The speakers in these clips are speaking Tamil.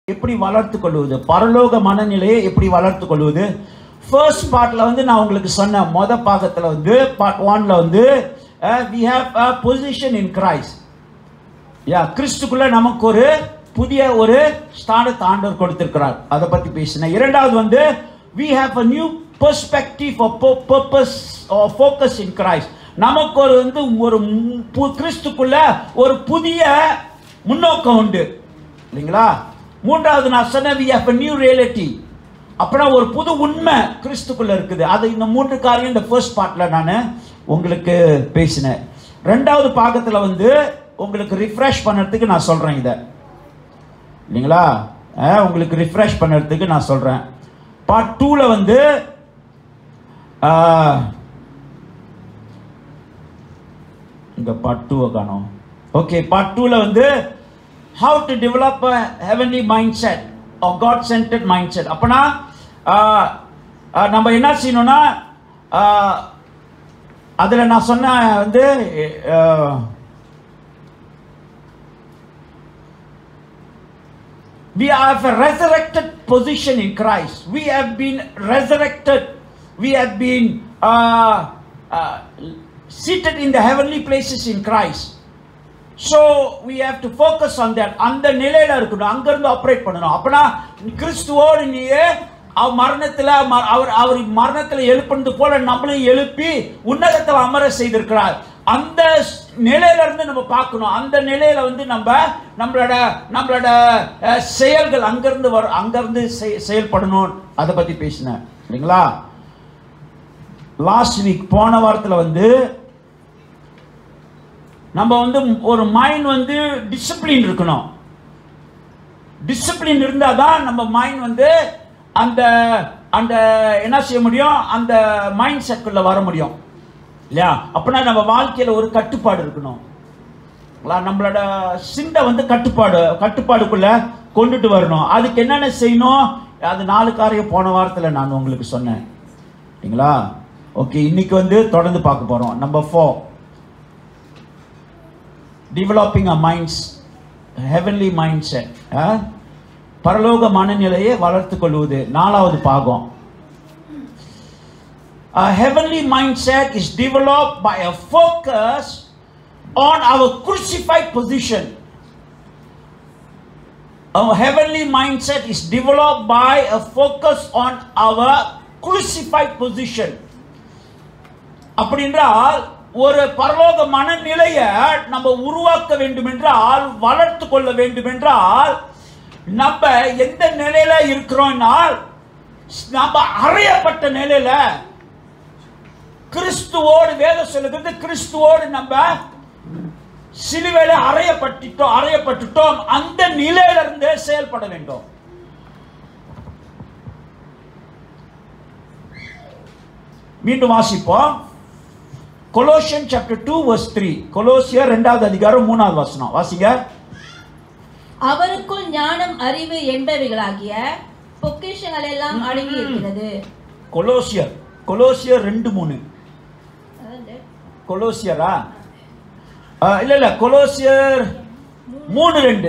எப்படி வளர்த்து கொள்வது பரலோக மனநிலையை எப்படி வளர்த்து கொள்வது ஃபர்ஸ்ட் பார்ட்ல வந்து நான் உங்களுக்கு சொன்னேன் மொத பாகத்துல வந்து பார்ட் ஒன்ல வந்து we have a position in Christ யா கிறிஸ்துக்குள்ள நமக்கு ஒரு புதிய ஒரு ஸ்தானத்தை ஆண்டவர் கொடுத்திருக்கிறார் அதை பத்தி பேசினேன் இரண்டாவது வந்து we have a new perspective or pu- purpose or focus in Christ நமக்கு ஒரு வந்து ஒரு மு- பு- கிறிஸ்துக்குள்ள ஒரு புதிய முன்னோக்கம் உண்டு இல்லைங்களா மூன்றாவது நான் சொன்னேன் we have a new reality அப்புறம் ஒரு புது உண்மை கிறிஸ்துக்குள்ள இருக்குது அது இந்த மூன்று காரியம் இந்த ஃபர்ஸ்ட் பார்ட்ல நான் உங்களுக்கு பேசினேன் ரெண்டாவது பாகத்துல வந்து உங்களுக்கு ரிஃப்ரெஷ் பண்ணுறதுக்கு நான் சொல்றேன் இதை இல்லைங்களா அஹ், உங்களுக்கு ரிஃப்ரெஷ் பண்ணுறதுக்கு நான் சொல்றேன் பார்ட் டூவில் வந்து ஆஹ், இங்க பார்ட் டூவை காணோம் ஓகே பார்ட் டூவில் வந்து how to develop a heavenly mindset God centred mindset அப்போனா ஆஹ், ஆஹ், நம்ம என்ன செய்யணும்னா அதில் நான் சொன்ன வந்து ஆஹ், We have a resurrected position in Christ. We have been resurrected. We have been uh, uh, seated in the heavenly places in Christ. So we have to focus on that. அந்த நிலையில இருக்கணும் அங்கிருந்து ஆப்ரேட் பண்ணணும் அப்பனா கிறிஸ்துவோடு நீயே அவர் மரணத்துல ம- அவர் அவர் மரணத்துல எழுப்புனது போல நம்மளையும் எழுப்பி உன்னதத்தில் அமர செய்திருக்கிறார் அந்த ஸ்- நிலையில இருந்து நம்ம பார்க்கணும் அந்த நிலையில வந்து நம்ம நம்மளோட நம்மளோட அஹ், செயல்கள் அங்கிருந்து வரும் அங்கிருந்து செய- செயல்படணும் அதை பத்தி பேசினேன் இல்லைங்களா லாஸ்ட் வீக் போன வாரத்துல வந்து நம்ம வந்து ஒரு மைண்ட் வந்து டிசிப்ளின் இருக்கணும் டிசிப்ளின் இருந்தால் தான் நம்ம மைண்ட் வந்து அந்த அந்த என்ன செய்ய முடியும் அந்த மைண்ட் செட்குள்ள வர முடியும் இல்லையா அப்படின்னா நம்ம வாழ்க்கையில் ஒரு கட்டுப்பாடு இருக்கணும் இல்லையா? நம்மளோட சிந்தை வந்து கட்டுப்பாடு கட்டுப்பாடுக்குள்ள கொண்டுட்டு வரணும் அதுக்கு என்னென்ன செய்யணும் அது நாலு காரியம் போன வாரத்தில் நான் உங்களுக்கு சொன்னேன் சரிங்களா ஓகே இன்னைக்கு வந்து தொடர்ந்து பார்க்க போகிறோம் number four developing a minds heavenly mindset அஹ்? பரலோக மனநிலையை வளர்த்துக் கொள்வது நாலாவது பாகம் A heavenly mindset is developed by a focus on our crucified position. A heavenly mindset is developed by a focus on our crucified position. அப்படின்றால் ஒரு பரலோக மனநிலையை நம்ம உருவாக்க வேண்டும் என்றால் வளர்த்து கொள்ள வேண்டும் என்றால் நம்ம எந்த நிலையில இருக்கிறோம்னால் நம்ம அறையப்பட்ட நிலையில கிறிஸ்துவோடு வேதம் சொல்லுகிறது கிறிஸ்துவோடு நம்ம சிலுவையில அறையப்பட்டுட்டோம் அறையப்பட்டுட்டோம் அந்த நிலையில இருந்தே செயல்பட வேண்டும் மீண்டும் வாசிப்போம் Colossian chapter two verse three கொலோசியர் ரெண்டாவது அதிகாரம் மூணாவது வசனம் வாசிங்க அவருக்குள் ஞானம் அறிவு என்பவைகளாகிய பொக்கிஷங்கள் எல்லாம் அடங்கி இருக்கிறது கொலோசியர் கொலோசியர் ரெண்டு மூணு அதாவது, கொலோசியரா ஆ, இல்ல இல்ல கொலோசியர் மூணு ரெண்டு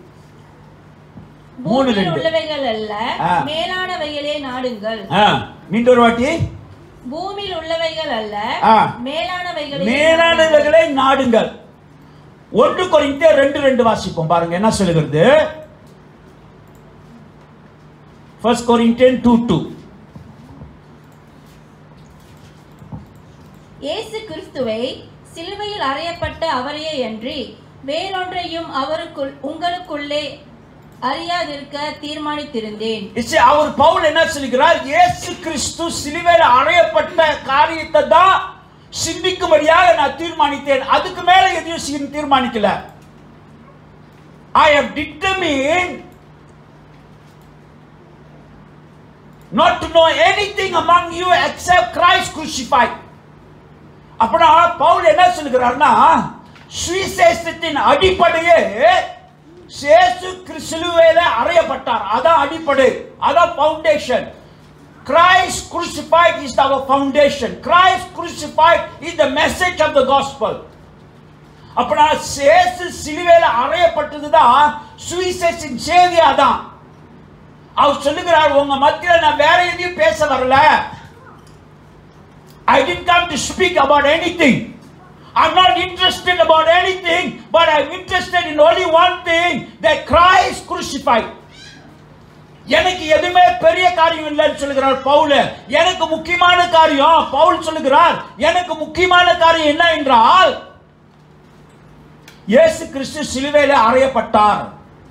மூணு பூமியில் ரெண்டு. உள்ளவைகள் அல்ல ஆ. மேலானவைகளே நாடுங்கள் ஆ, மீண்டும் ஒரு வாட்டி பூமியில் உள்ளவைகள் அல்ல ஆ. மேலானவைகளே மேலானவர்களை நாடுங்கள் ஒன்று கொரிந்தியர் ரெண்டு ரெண்டு வாசிப்போம் பாருங்க என்ன சொல்லுகிறது ஃபர்ஸ்ட் கொரிந்தியன் டூ டூ இயேசு கிறிஸ்துவை சிலுவையில் அறையப்பட்ட அவரையே அன்றி வேறொன்றையும் அவருக்குள் உங்களுக்குள்ளே அறியாதிருக்க தீர்மானித்திருந்தேன் இச்சு, அவர் பவுல் என்ன சொல்கிறார் இயேசு கிறிஸ்து சிலுவையில் அறையப்பட்ட காரியத்தை தான் சிந்திக்கும்படியாக நான் தீர்மானித்தேன் அதுக்கு மேல எதையும் சி- தீர்மானிக்கல I have determined not to know anything among you except Christ crucified அப்பனா பவுல் என்ன சொல்கிறார்னா சுவிசேஷத்தின் அடிப்படையே சேசு சிலுவையில அறையப்பட்டார் அதான் அடிப்படை அதான் foundation Christ crucified is our foundation. Christ crucified is the message of the gospel. அப்ப நான் சேசு சிலுவையில அறையப்பட்டதுதான் சுவிசேஷின் செய்தி அதான் அவர் சொல்லுகிறார் உங்க மத்தியில நான் வேற எதையும் பேச வரல I didn't come to speak about anything. I'm not interested about anything, but I'm interested in only one thing that Christ crucified. எனக்கு எதுவுமே பெரிய காரியம் இல்லைன்னு சொல்லுகிறார் பவுல் எனக்கு முக்கியமான காரியம் பவுல் சொல்லுகிறார் எனக்கு முக்கியமான காரியம் என்ன என்றால் இயேசு கிறிஸ்து சிலுவையில அறையப்பட்டார்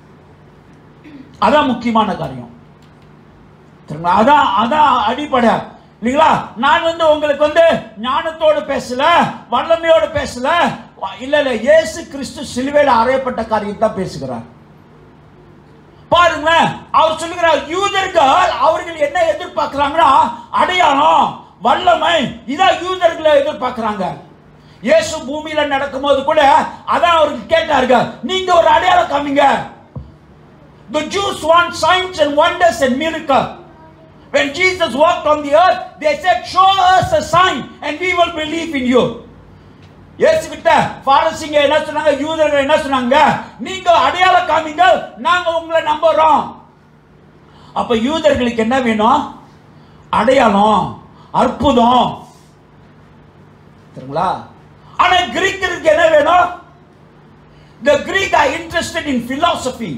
அதான் முக்கியமான காரியம் சரிங்களா அதான் அதான் அடிப்படை இல்லைங்களா நான் வந்து உங்களுக்கு வந்து ஞானத்தோடு பேசல வல்லமையோடு பேசல இல்ல இல்ல இயேசு கிறிஸ்து சிலுவையில் அறையப்பட்ட காரியம் தான் பேசுகிறார் பாருங்க அவர் சொல்லுகிறார் யூதர்கள் அவர்கள் என்ன எதிர்பார்க்கிறாங்கன்னா அடையாளம் வல்லமை இதான் யூதர்களை எதிர்பார்க்கிறாங்க இயேசு பூமியில நடக்கும்போது கூட அதான் அவருக்கு கேட்டாருங்க நீங்க ஒரு அடையாளம் காமிங்க The Jews want signs and wonders and miracles. When Jesus walked on the earth, they said, Show us a sign and we will believe in you. இயேசு கிட்ட பாரசிங்க என்ன சொன்னாங்க யூதர்கள் என்ன சொன்னாங்க நீங்க அடையாளம் காமிங்க நாங்க உங்களை நம்புறோம் அப்ப யூதர்களுக்கு என்ன வேணும் அடையாளம் அற்புதம் சரிங்களா ஆனா கிரீக்கருக்கு என்ன வேணும் The Greek are interested in philosophy.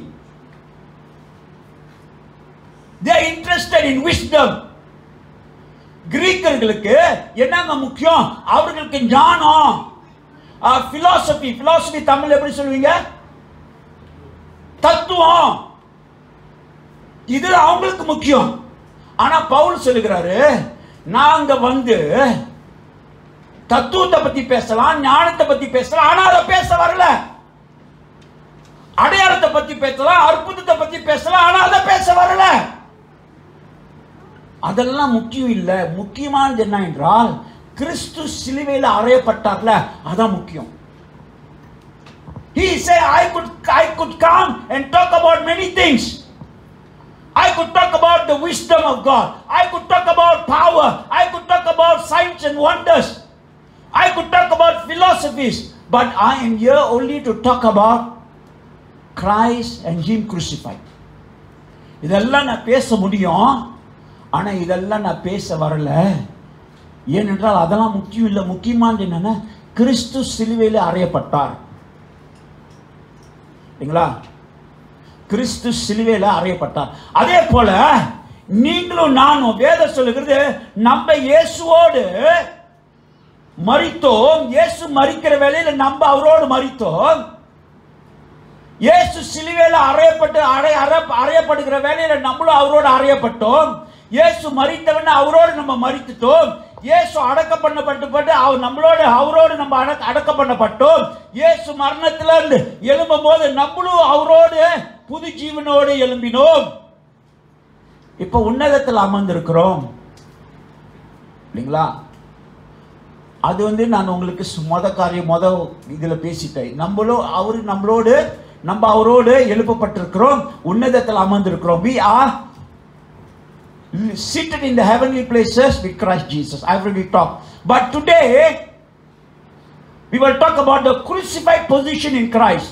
They are interested in wisdom. கிரீக்கர்களுக்கு என்னங்க முக்கியம் அவர்களுக்கு ஞானம் பிலாசபி பிலாசபி தமிழ் எப்படி சொல்லுவீங்க தத்துவம் இது அவங்களுக்கு முக்கியம் ஆனா பவுல் சொல்லுகிறாரு நாங்க வந்து தத்துவத்தை பத்தி பேசலாம் ஞானத்தை பத்தி பேசலாம் ஆனா அதை பேச வரல அடையாளத்தை பத்தி பேசலாம் அற்புதத்தை பத்தி பேசலாம் ஆனா அதை பேச வரல அதெல்லாம் முக்கியம் இல்ல முக்கியமானது என்ன என்றால் கிறிஸ்து சிலுவையில் அறையப்பட்டார்ல அதான் முக்கியம் He said, I could, I could come and talk about many things. I could talk about the wisdom of God. I could talk about power. I could talk about signs and wonders. I could talk about philosophies. But I am here only to talk about Christ and Him crucified. இதெல்லாம் நான் பேச முடியும் ஆனா இதெல்லாம் நான் பேச வரல ஏனென்றால் அதெல்லாம் முக்கியம் இல்லை முக்கியமானது என்னன்னா கிறிஸ்து சிலுவையில் அறையப்பட்டார் சரிங்களா கிறிஸ்து சிலுவையில் அறையப்பட்டார் அதே போல நீங்களும் நானும் வேதம் சொல்லுகிறது நம்ம இயேசுவோடு மரித்தோம் இயேசு மரிக்கிற வேளையில நம்ம அவரோடு மரித்தோம் இயேசு சிலுவையில் அறையப்பட்டு அறை அறை அறையப்படுகிற வேலையில நம்மளும் அவரோடு அறையப்பட்டோம் இயேசு மறித்தவன் அவரோடு நம்ம மறித்துட்டோம் இயேசு அடக்கம் பண்ணப்பட்டு அவர் நம்மளோடு அவரோடு நம்ம அடக்க அடக்கம் பண்ணப்பட்டோம் இயேசு மரணத்துல இருந்து எழும்பும் போது நம்மளும் அவரோடு புது ஜீவனோடு எழும்பினோம் இப்ப உன்னதத்தில் அமர்ந்திருக்கிறோம் இல்லைங்களா அது வந்து நான் உங்களுக்கு சு- மொத காரியம் மொத இதுல பேசிட்டேன் நம்மளும் அவரு நம்மளோடு நம்ம அவரோடு எழுப்பப்பட்டிருக்கிறோம் உன்னதத்தில் அமர்ந்திருக்கிறோம் we are seated in the heavenly places with Christ Jesus I already talked but today we will talk about the crucified position in Christ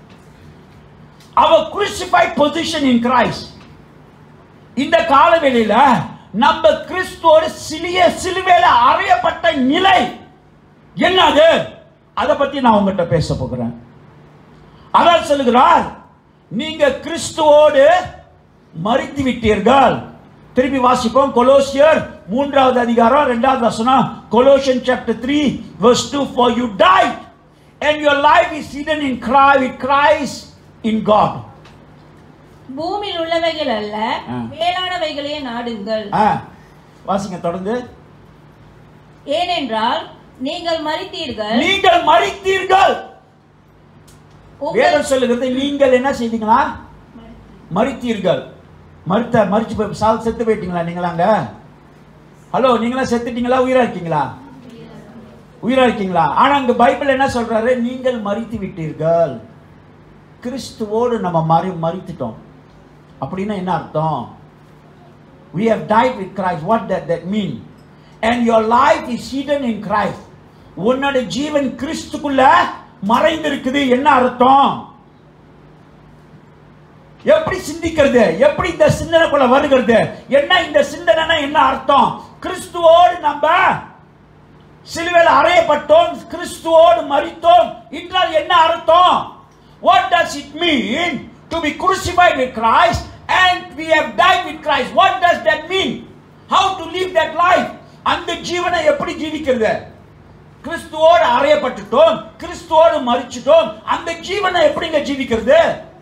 our crucified position in Christ இந்த காலவெளியில நம்ம கிறிஸ்துவோட சிலிய சிலுவையில அறையப்பட்ட நிலை என்னது அதை பத்தி நான் உங்ககிட்ட பேச போகிறேன் அதான் சொல்லுகிறார் நீங்க கிறிஸ்துவோடு மறித்து விட்டீர்கள் திருப்பி வாசிப்போம் கொலோசியர் மூன்றாவது அதிகாரம் இரண்டாவது வசனம் Colossian chapter three verse two for you died and your life is hidden in Christ with Christ in God பூமியில் உள்ளவைகள் அல்ல ஆ. மேலானவைகளே நாடுங்கள் ஆ, வாசிங்க தொடர்ந்து ஏனென்றால் நீங்கள் மறித்தீர்கள் நீங்கள் மறித்தீர்கள் உங்கள் வேதம் சொல்லுகிறது நீங்கள் என்ன செய்தீங்களா மறித்தீர்கள் மறுத்த மறிச்சு போய் சால் செத்து போயிட்டீங்களா நீங்களாங்க ஹலோ நீங்களாம் செத்துட்டீங்களா உயிரா இருக்கீங்களா உயிரா இருக்கீங்களா ஆனா அங்க பைபிள் என்ன சொல்றாரு நீங்கள் மறித்து விட்டீர்கள் கிறிஸ்துவோடு நம்ம மறி மறித்துட்டோம் அப்படின்னா என்ன அர்த்தம் we have died with Christ what that that mean and your life is hidden in Christ உன்னோட ஜீவன் கிறிஸ்துக்குள்ள மறைந்திருக்குது என்ன அர்த்தம் எப்படி சிந்திக்கிறது எப்படி இந்த சிந்தனைக்குள்ள வருகிறது என்ன இந்த சிந்தனைனா என்ன அர்த்தம் கிறிஸ்துவோடு நம்ம சிலுவையில் அறையப்பட்டோம் கிறிஸ்துவோடு மரித்தோம் என்றால் என்ன அர்த்தம் what does it mean to be crucified with Christ and we have died with Christ what does that mean how to live that life அந்த ஜீவனை எப்படி ஜீவிக்கிறது கிறிஸ்துவோடு அறையப்பட்டுட்டோம் கிறிஸ்துவோடு மரிச்சிட்டோம் அந்த ஜீவனை எப்படிங்க ஜீவிக்கிறது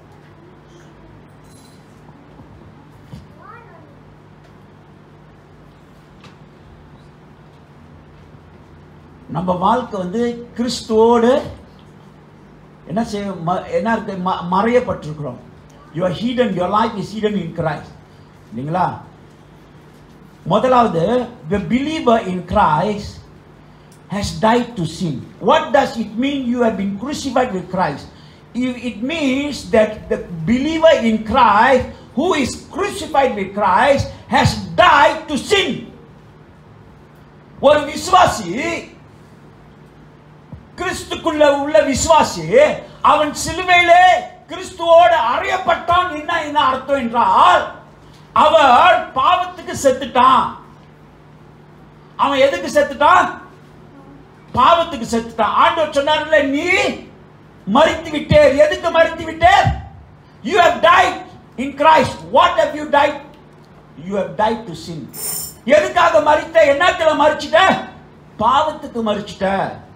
நம்ம வாழ்க்கை வந்து கிறிஸ்துவோடு என்ன செய்ய ம- என்ன இருக்கு ம- மறையப்பட்டிருக்கிறோம் your hidden your life is hidden in Christ இல்லைங்களா முதலாவது the believer in Christ has died to sin. What does it mean you have been crucified with Christ? You- It means that the believer in Christ who is crucified with Christ has died to sin. ஒரு விசுவாசி கிறிஸ்துக்குள்ள உள்ள விசுவாசி அவன் சிலுவையிலே கிறிஸ்துவோடு அறையப்பட்டான் என்ன என்ன அர்த்தம் என்றால் அவன் பாவத்துக்கு செத்துட்டான் அவன் எதுக்கு செத்துட்டான் பாவத்துக்கு செத்துட்டான் ஆண்டவர் சொன்னார்ல நீ மரித்து விட்டேர் எதுக்கு மரித்து விட்டேர் you have died in Christ what have you died you have died to sin எதுக்காக மரித்த என்னத்துல மரிச்சிட்ட பாவத்துக்கு மரிச்சிட்ட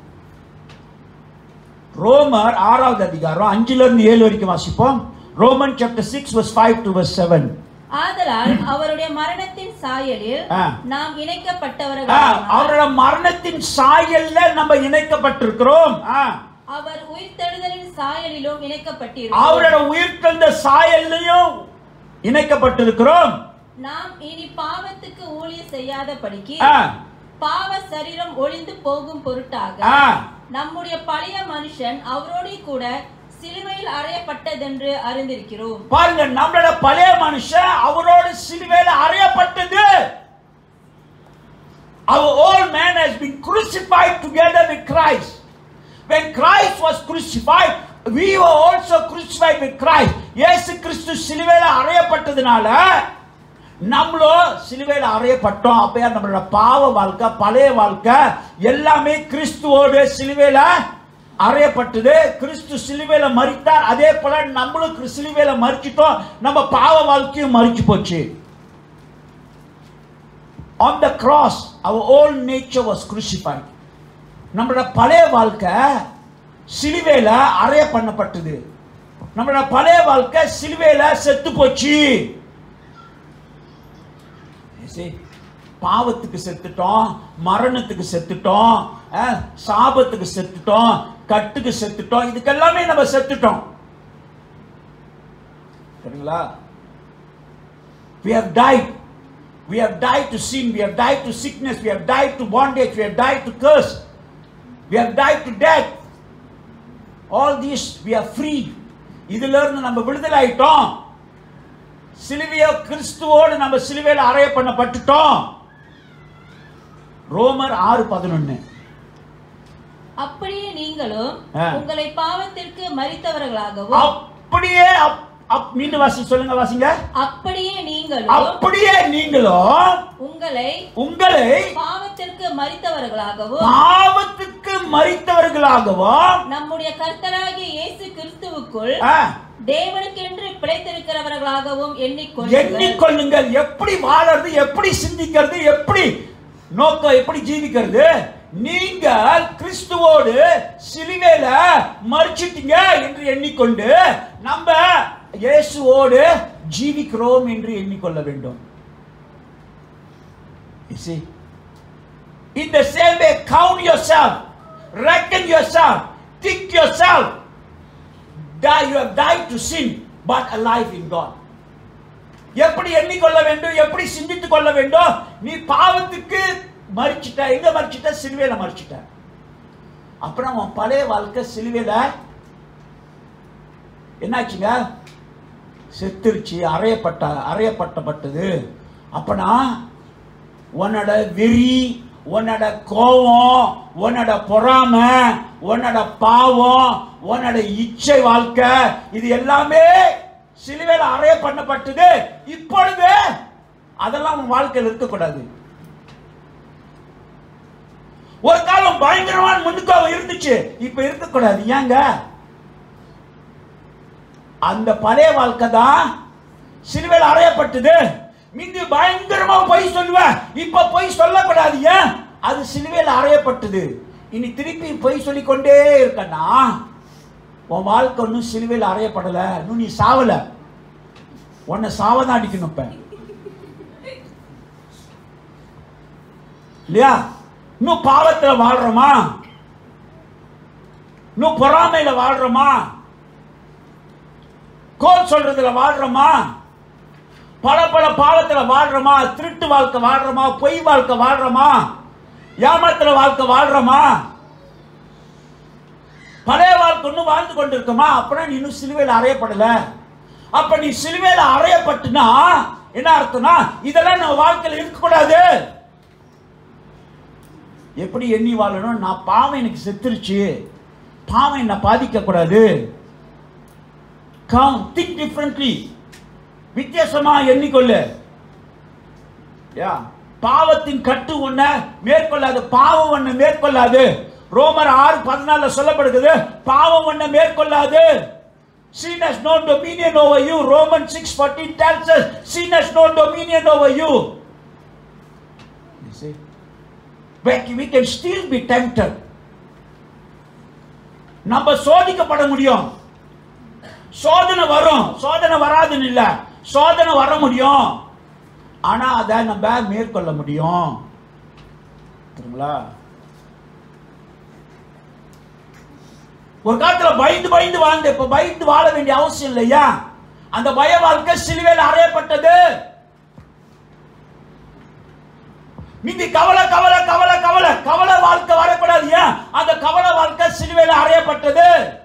ரோமர் ஆறாவது அதிகாரம் அஞ்சுல இருந்து ஏழு வரைக்கும் வாசிப்போம் Roman chapter six verse five to verse seven ஆதலால் அவருடைய மரணத்தின் சாயலில் ஆ. நாம் ஆ, இணைக்கப்பட்டவர்கள் அவரோட மரணத்தின் சாயல்ல நம்ம இணைக்கப்பட்டிருக்கிறோம் ஆ, அவர் உயிர்த்தெழுதலின் சாயலிலும் அவரோட இணைக்கப்பட்டிருக்கிறோம் உயிர்த்தெழுந்த சாயல்லையும் இணைக்கப்பட்டிருக்கிறோம் நாம் இனி பாவத்துக்கு ஊழியம் செய்யாதபடிக்கு ஆ, பாவ சரீரம் ஒளிந்து போகும் பொருட்டாக ஆ, நம்முடைய பழைய மனுஷன் அவரோடு கூட சிலுவையில் அறையப்பட்டதென்று அறிந்திருக்கிறோம் பாருங்க நம்மளோட பழைய மனுஷன் அவரோட சிலுவையில அறையப்பட்டது Our old man has been crucified together with Christ. When Christ was crucified, we were also crucified with Christ. இயேசு கிறிஸ்து சிலுவையில அறையப்பட்டதுனால நம்மளும் சிலுவையில அறையப்பட்டோம் அப்பயா நம்மளோட பாவ வாழ்க்கை பழைய வாழ்க்கை எல்லாமே கிறிஸ்துவோடு சிலுவையில அறையப்பட்டது கிறிஸ்து சிலுவையில மரித்தார் அதே போல நம்மளும் கிறிஸ்து சிலுவையில மரிச்சிட்டோம் நம்ம பாவ வாழ்க்கையும் மரிச்சு போச்சு on the cross our old nature was crucified நம்மளோட பழைய வாழ்க்கை சிலுவையில அறைய பண்ணப்பட்டது நம்மளோட பழைய வாழ்க்கை சிலுவையில செத்து போச்சு You see, பாவத்துக்கு செத்துட்டோம் மரணத்துக்கு செத்துட்டோம் அஹ், சாபத்துக்கு செத்துட்டோம் கட்டுக்கு செத்துட்டோம் இதுக்கெல்லாமே நம்ம செத்துட்டோம் சரிங்களா We have died. We have died to sin. We have died to sickness. We have died to bondage. We have died to curse. We have died to death. All these we are free. இதுல இருந்து நம்ம விடுதலை ஆயிட்டோம் சிலுவைய கிறிஸ்துவோடு நம்ம சிலுவையில் அறைய பண்ணப்பட்டுட்டோம் ரோமர் ஆறு பதினொன்னு அப்படியே நீங்களும் ஆ. உங்களை பாவத்திற்கு மரித்தவர்களாகவும் அப்படியே அப்- அப்- மீண்டும் வாசி சொல்லுங்க வாசிங்க அப்படியே நீங்களும் அப்படியே நீங்களும் உங்களை உங்களை பாவத்திற்கு மரித்தவர்களாகவும் பாவத்துக்கு மறித்தவர்களாகவும் நம்முடைய கர்த்தராகிய இயேசு கிறிஸ்துவுக்குள் ஆ, தேவனுக்கென்று பிழைத்திருக்கிறவர்களாகவும் எண்ணிக்கொள்ளுங்கள் எண்ணிக்கொள்ளுங்கள் எப்படி வாழறது எப்படி சிந்திக்கிறது எப்படி நோக்கம் எப்படி ஜீவிக்கிறது நீங்கள் கிறிஸ்துவோடு சிலுவையில மறிச்சிட்டீங்க என்று எண்ணிக்கொண்டு நம்ம இயேசுவோடு ஜீவிக்கிறோம் என்று எண்ணிக்கொள்ள வேண்டும் You see? In the same way, count yourself, reckon yourself, think yourself. Die, you have died to sin, but alive in God. எப்படி எண்ணிக்கொள்ள வேண்டும் எப்படி சிந்தித்துக் கொள்ள வேண்டும் நீ பாவத்துக்கு மறிச்சிட்ட எங்க மறிச்சிட்ட சிலுவையில மறிச்சிட்ட அப்புறம் உன் பழைய வாழ்க்கை சிலுவையில என்னாச்சுங்க செத்துருச்சு அறையப்பட்ட அறையப்பட்டப்பட்டது அப்பனா உன்னோட வெறி உன்னோட கோபம் உன்னோட பொறாமை உன்னோட பாவம் உன்னோட இச்சை வாழ்க்கை இது எல்லாமே சிலுவையில் அறைய பண்ணப்பட்டது இப்பொழுது அதெல்லாம் உன் வாழ்க்கையில் இருக்கக்கூடாது ஒரு காலம் பயங்கரமான முன்னுக்காக இருந்துச்சு இப்ப இருக்கக்கூடாது ஏங்க அந்த பழைய வாழ்க்கை தான் சிலுவையில் அறையப்பட்டது மிந்தி பயங்கரமா பொய் சொல்லுவேன் இப்ப பொய் சொல்லக்கூடாது ஏன் அது சிலுவையில் அறையப்பட்டது இனி திருப்பி பொய் சொல்லிக்கொண்டே இருக்கன்னா உன் வாழ்க்கை ஒன்றும் சிலுவையில் அறையப்படல இன்னும் நீ சாவல உன்னை சாவதான் அடிக்கணும் இப்ப இல்லையா இன்னும் பாவத்துல வாழ்றோமா இன்னும் பொறாமையில வாழ்றோமா கோல் சொல்றதுல வாழ்றோமா பல பல பாவத்துல வாழ்றோமா திருட்டு வாழ்க்கை வாழ்றோமா பொய் வாழ்க்கை வாழ்றோமா ஏமாத்துற வாழ்க்கை வாழ்றோமா பழைய வாழ்க்கை இன்னும் வாழ்ந்து கொண்டிருக்கோமா அப்படின்னா நீ இன்னும் சிலுவையில் அறையப்படல அப்ப நீ சிலுவையில் அறையப்பட்டுனா என்ன அர்த்தம்னா இதெல்லாம் நம்ம வாழ்க்கையில் இருக்கக்கூடாது எப்படி எண்ணி வாழணும் நான் பாவம் எனக்கு செத்துருச்சு பாவம் என்ன பாதிக்க கூடாது கம் திங்க் டிஃப்ரெண்ட்லி வித்தியாசமா எண்ணிக்கொள்ளு யா பாவத்தின் கட்டு ஒண்ண மேற்கொள்ளாது பாவம் ஒண்ணு மேற்கொள்ளாது ரோமர் ஆறு பதினாலுல சொல்லப்படுகிறது பாவம் ஒண்ண மேற்கொள்ளாது Sin has no dominion over you. Romans 6:14 tells us, sin has no dominion over you. You see? But we can still be tempted. நம்ம சோதிக்கப்பட முடியும் சோதனை வரும் சோதனை வராதுன்னு இல்ல சோதனை வர முடியும் ஆனா அதை நம்ம மேற்கொள்ள முடியும் தெரியுங்களா ஒரு காலத்துல பயந்து பயந்து வாழ்ந்த இப்ப பயந்து வாழ வேண்டிய அவசியம் இல்லையா அந்த பய வாழ்க்கை சிலுவையில் அறையப்பட்டது மிந்தி கவலை கவலை கவலை கவலை கவலை வாழ்க்கை வரக்கூடாது ஏன் அந்த கவலை வாழ்க்கை சிலுவையில் அறையப்பட்டது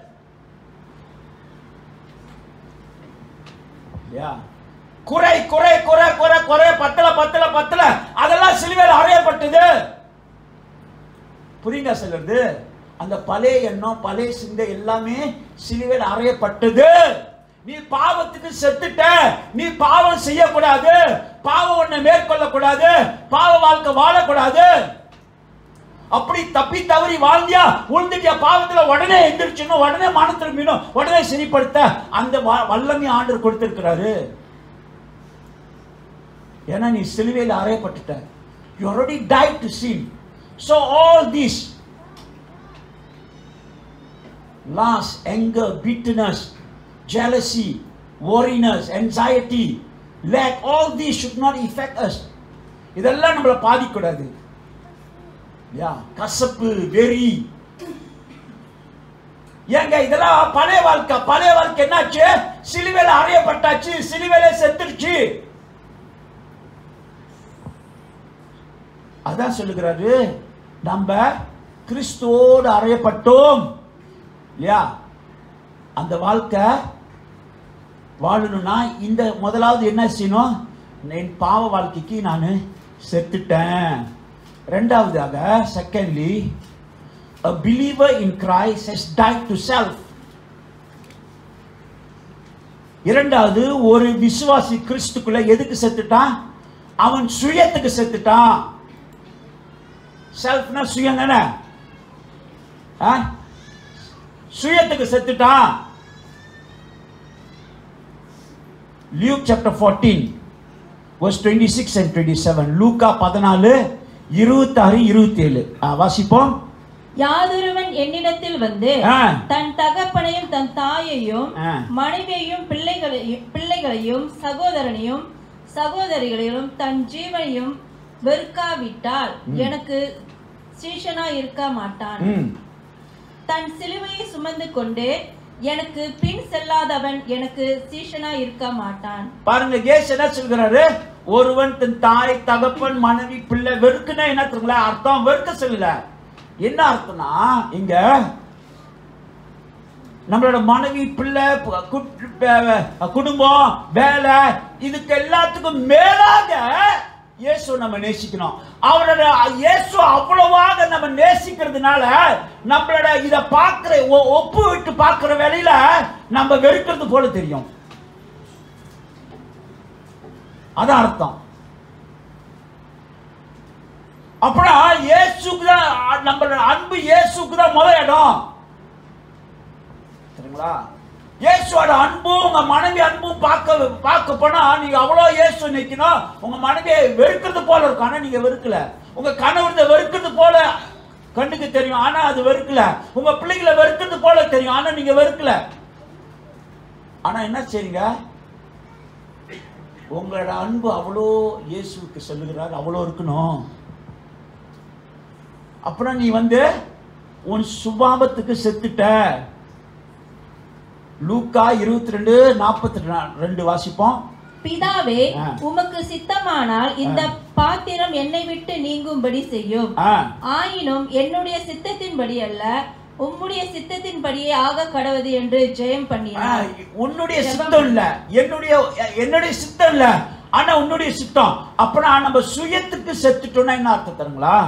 இல்லையா? குறை குறை குறை குறை குறை பத்தல பத்தல பத்தல அதெல்லாம் சிலுவையில் அறையப்பட்டது புரியுங்க சொல்றது அந்த பழைய எண்ணம் பழைய சிந்தை எல்லாமே சிலுவையில் அறையப்பட்டது நீ பாவத்துக்கு செத்துட்ட நீ பாவம் செய்யக்கூடாது பாவம் ஒண்ணு மேற்கொள்ளக்கூடாது பாவ வாழ்க்கை வாழக்கூடாது அப்படி தப்பி தவறி வாழ்ந்தியா உழுந்துட்டியா பாவத்துல உடனே எந்திரிச்சணும் உடனே மனம் திரும்பினோம் உடனே சரிப்படுத்த அந்த வ- வல்லமை ஆண்டவர் கொடுத்திருக்கிறாரு ஏன்னா நீ சிலுவையில் அறையப்பட்டுட்ட you already died to sin so all this loss anger bitterness jealousy worriness anxiety lack all these should not affect us இதெல்லாம் நம்மளை பாதிக்கூடாது யா கசப்பு வெறி ஏங்க இதெல்லாம் பழைய வாழ்க்கை பழைய வாழ்க்கை என்னாச்சு சிலுவையில அறையப்பட்டாச்சு சிலுவையில செத்துருச்சு அதான் சொல்லுகிறாரு நம்ம கிறிஸ்துவோடு அறையப்பட்டோம் இல்லையா அந்த வாழ்க்கை வாழணும்னா இந்த முதலாவது என்ன செய்யணும் என் பாவ வாழ்க்கைக்கு நான் செத்துட்டேன் ரெண்டாவதாக secondly a believer in Christ has died to self இரண்டாவது ஒரு விசுவாசி கிறிஸ்துக்குள்ள எதுக்கு செத்துட்டான் அவன் சுயத்துக்கு செத்துட்டான் செல்ஃப்னா சுயம் தானே ஆ? சுயத்துக்கு செத்துட்டான் லியூக் சாப்டர் 14 verse 26 and 27 லூக்கா 14 26 27 ஆ, வாசிப்போம் யாதொருவன் என்னிடத்தில் வந்து ஆ. தன் தகப்பனையும் தன் தாயையும் ஆ. மனைவியையும் பிள்ளைகளையும் பிள்ளைகளையும் சகோதரனையும் சகோதரிகளையும் தன் ஜீவனையும் வெறுக்காவிட்டால் எனக்கு சீஷனா இருக்க மாட்டான் ம் தன் சிலுவையை சுமந்து கொண்டு எனக்கு பின் செல்லாதவன் எனக்கு சீஷனா இருக்க மாட்டான் பாருங்க கேஸ் என்ன சொல்கிறாரு ஒருவன் தன் தாய் தகப்பன் மனைவி பிள்ளை வெறுக்குன்னா என்ன தெரியுங்களா அர்த்தம் வெறுக்க சொல்லல என்ன அர்த்தம்னா இங்க நம்மளோட மனைவி பிள்ளை பு- குட்- ப- குடும்பம் வேலை இதுக்கு எல்லாத்துக்கும் மேலாக இயேசு நம்ம நேசிக்கணும் அவரோட இயேசு அவ்வளவாக நம்ம நேசிக்கிறதுனால நம்மளோட இத பார்க்கிற ஒ- ஒப்பு விட்டு பார்க்கிற வேலையில நம்ம வெறுக்கிறது போல தெரியும் அதான் அர்த்தம் அப்புறம் இயேசுக்கு தான் நம்ம அன்பு இயேசுக்கு தான் முதல் இடம் சரிங்களா இயேசுவோட அன்பும் உங்க மனைவி அன்பும் பார்க்க பார்க்க போனா நீங்க அவ்வளோ இயேசு நிக்கணும் உங்க மனைவியை வெறுக்கிறது போல இருக்கும் ஆனா நீங்க வெறுக்கல உங்க கணவரத்தை வெறுக்கிறது போல கண்ணுக்கு தெரியும் ஆனா அது வெறுக்கல உங்க பிள்ளைகளை வெறுக்கிறது போல தெரியும் ஆனா நீங்க வெறுக்கல ஆனா என்ன செய்றீங்க உங்களோட அன்பு அவ்வளோ இயேசுவுக்கு சொல்லுகிறார் அவ்வளோ இருக்கணும் அப்புறம் நீ வந்து உன் சுபாவத்துக்கு செத்துட்ட லூக்கா இருபத்தி ரெண்டு நாற்பத்தி ரெண்டு வாசிப்போம் பிதாவே ஆ. உமக்கு சித்தமானால் இந்த பாத்திரம் என்னை விட்டு நீங்கும்படி செய்யும் ஆ, ஆயினும் என்னுடைய சித்தத்தின்படி அல்ல உம்முடைய சித்தத்தின்படியே ஆக கடவது என்று ஜெயம் ஆ, பண்ணினார் உன்னுடைய சித்தம் இல்ல என்னுடைய என்னுடைய சித்தம் இல்ல ஆனா உன்னுடைய சித்தம் அப்பனா நம்ம சுயத்துக்கு செத்துட்டோம்னா என்ன அர்த்தம் தருங்களா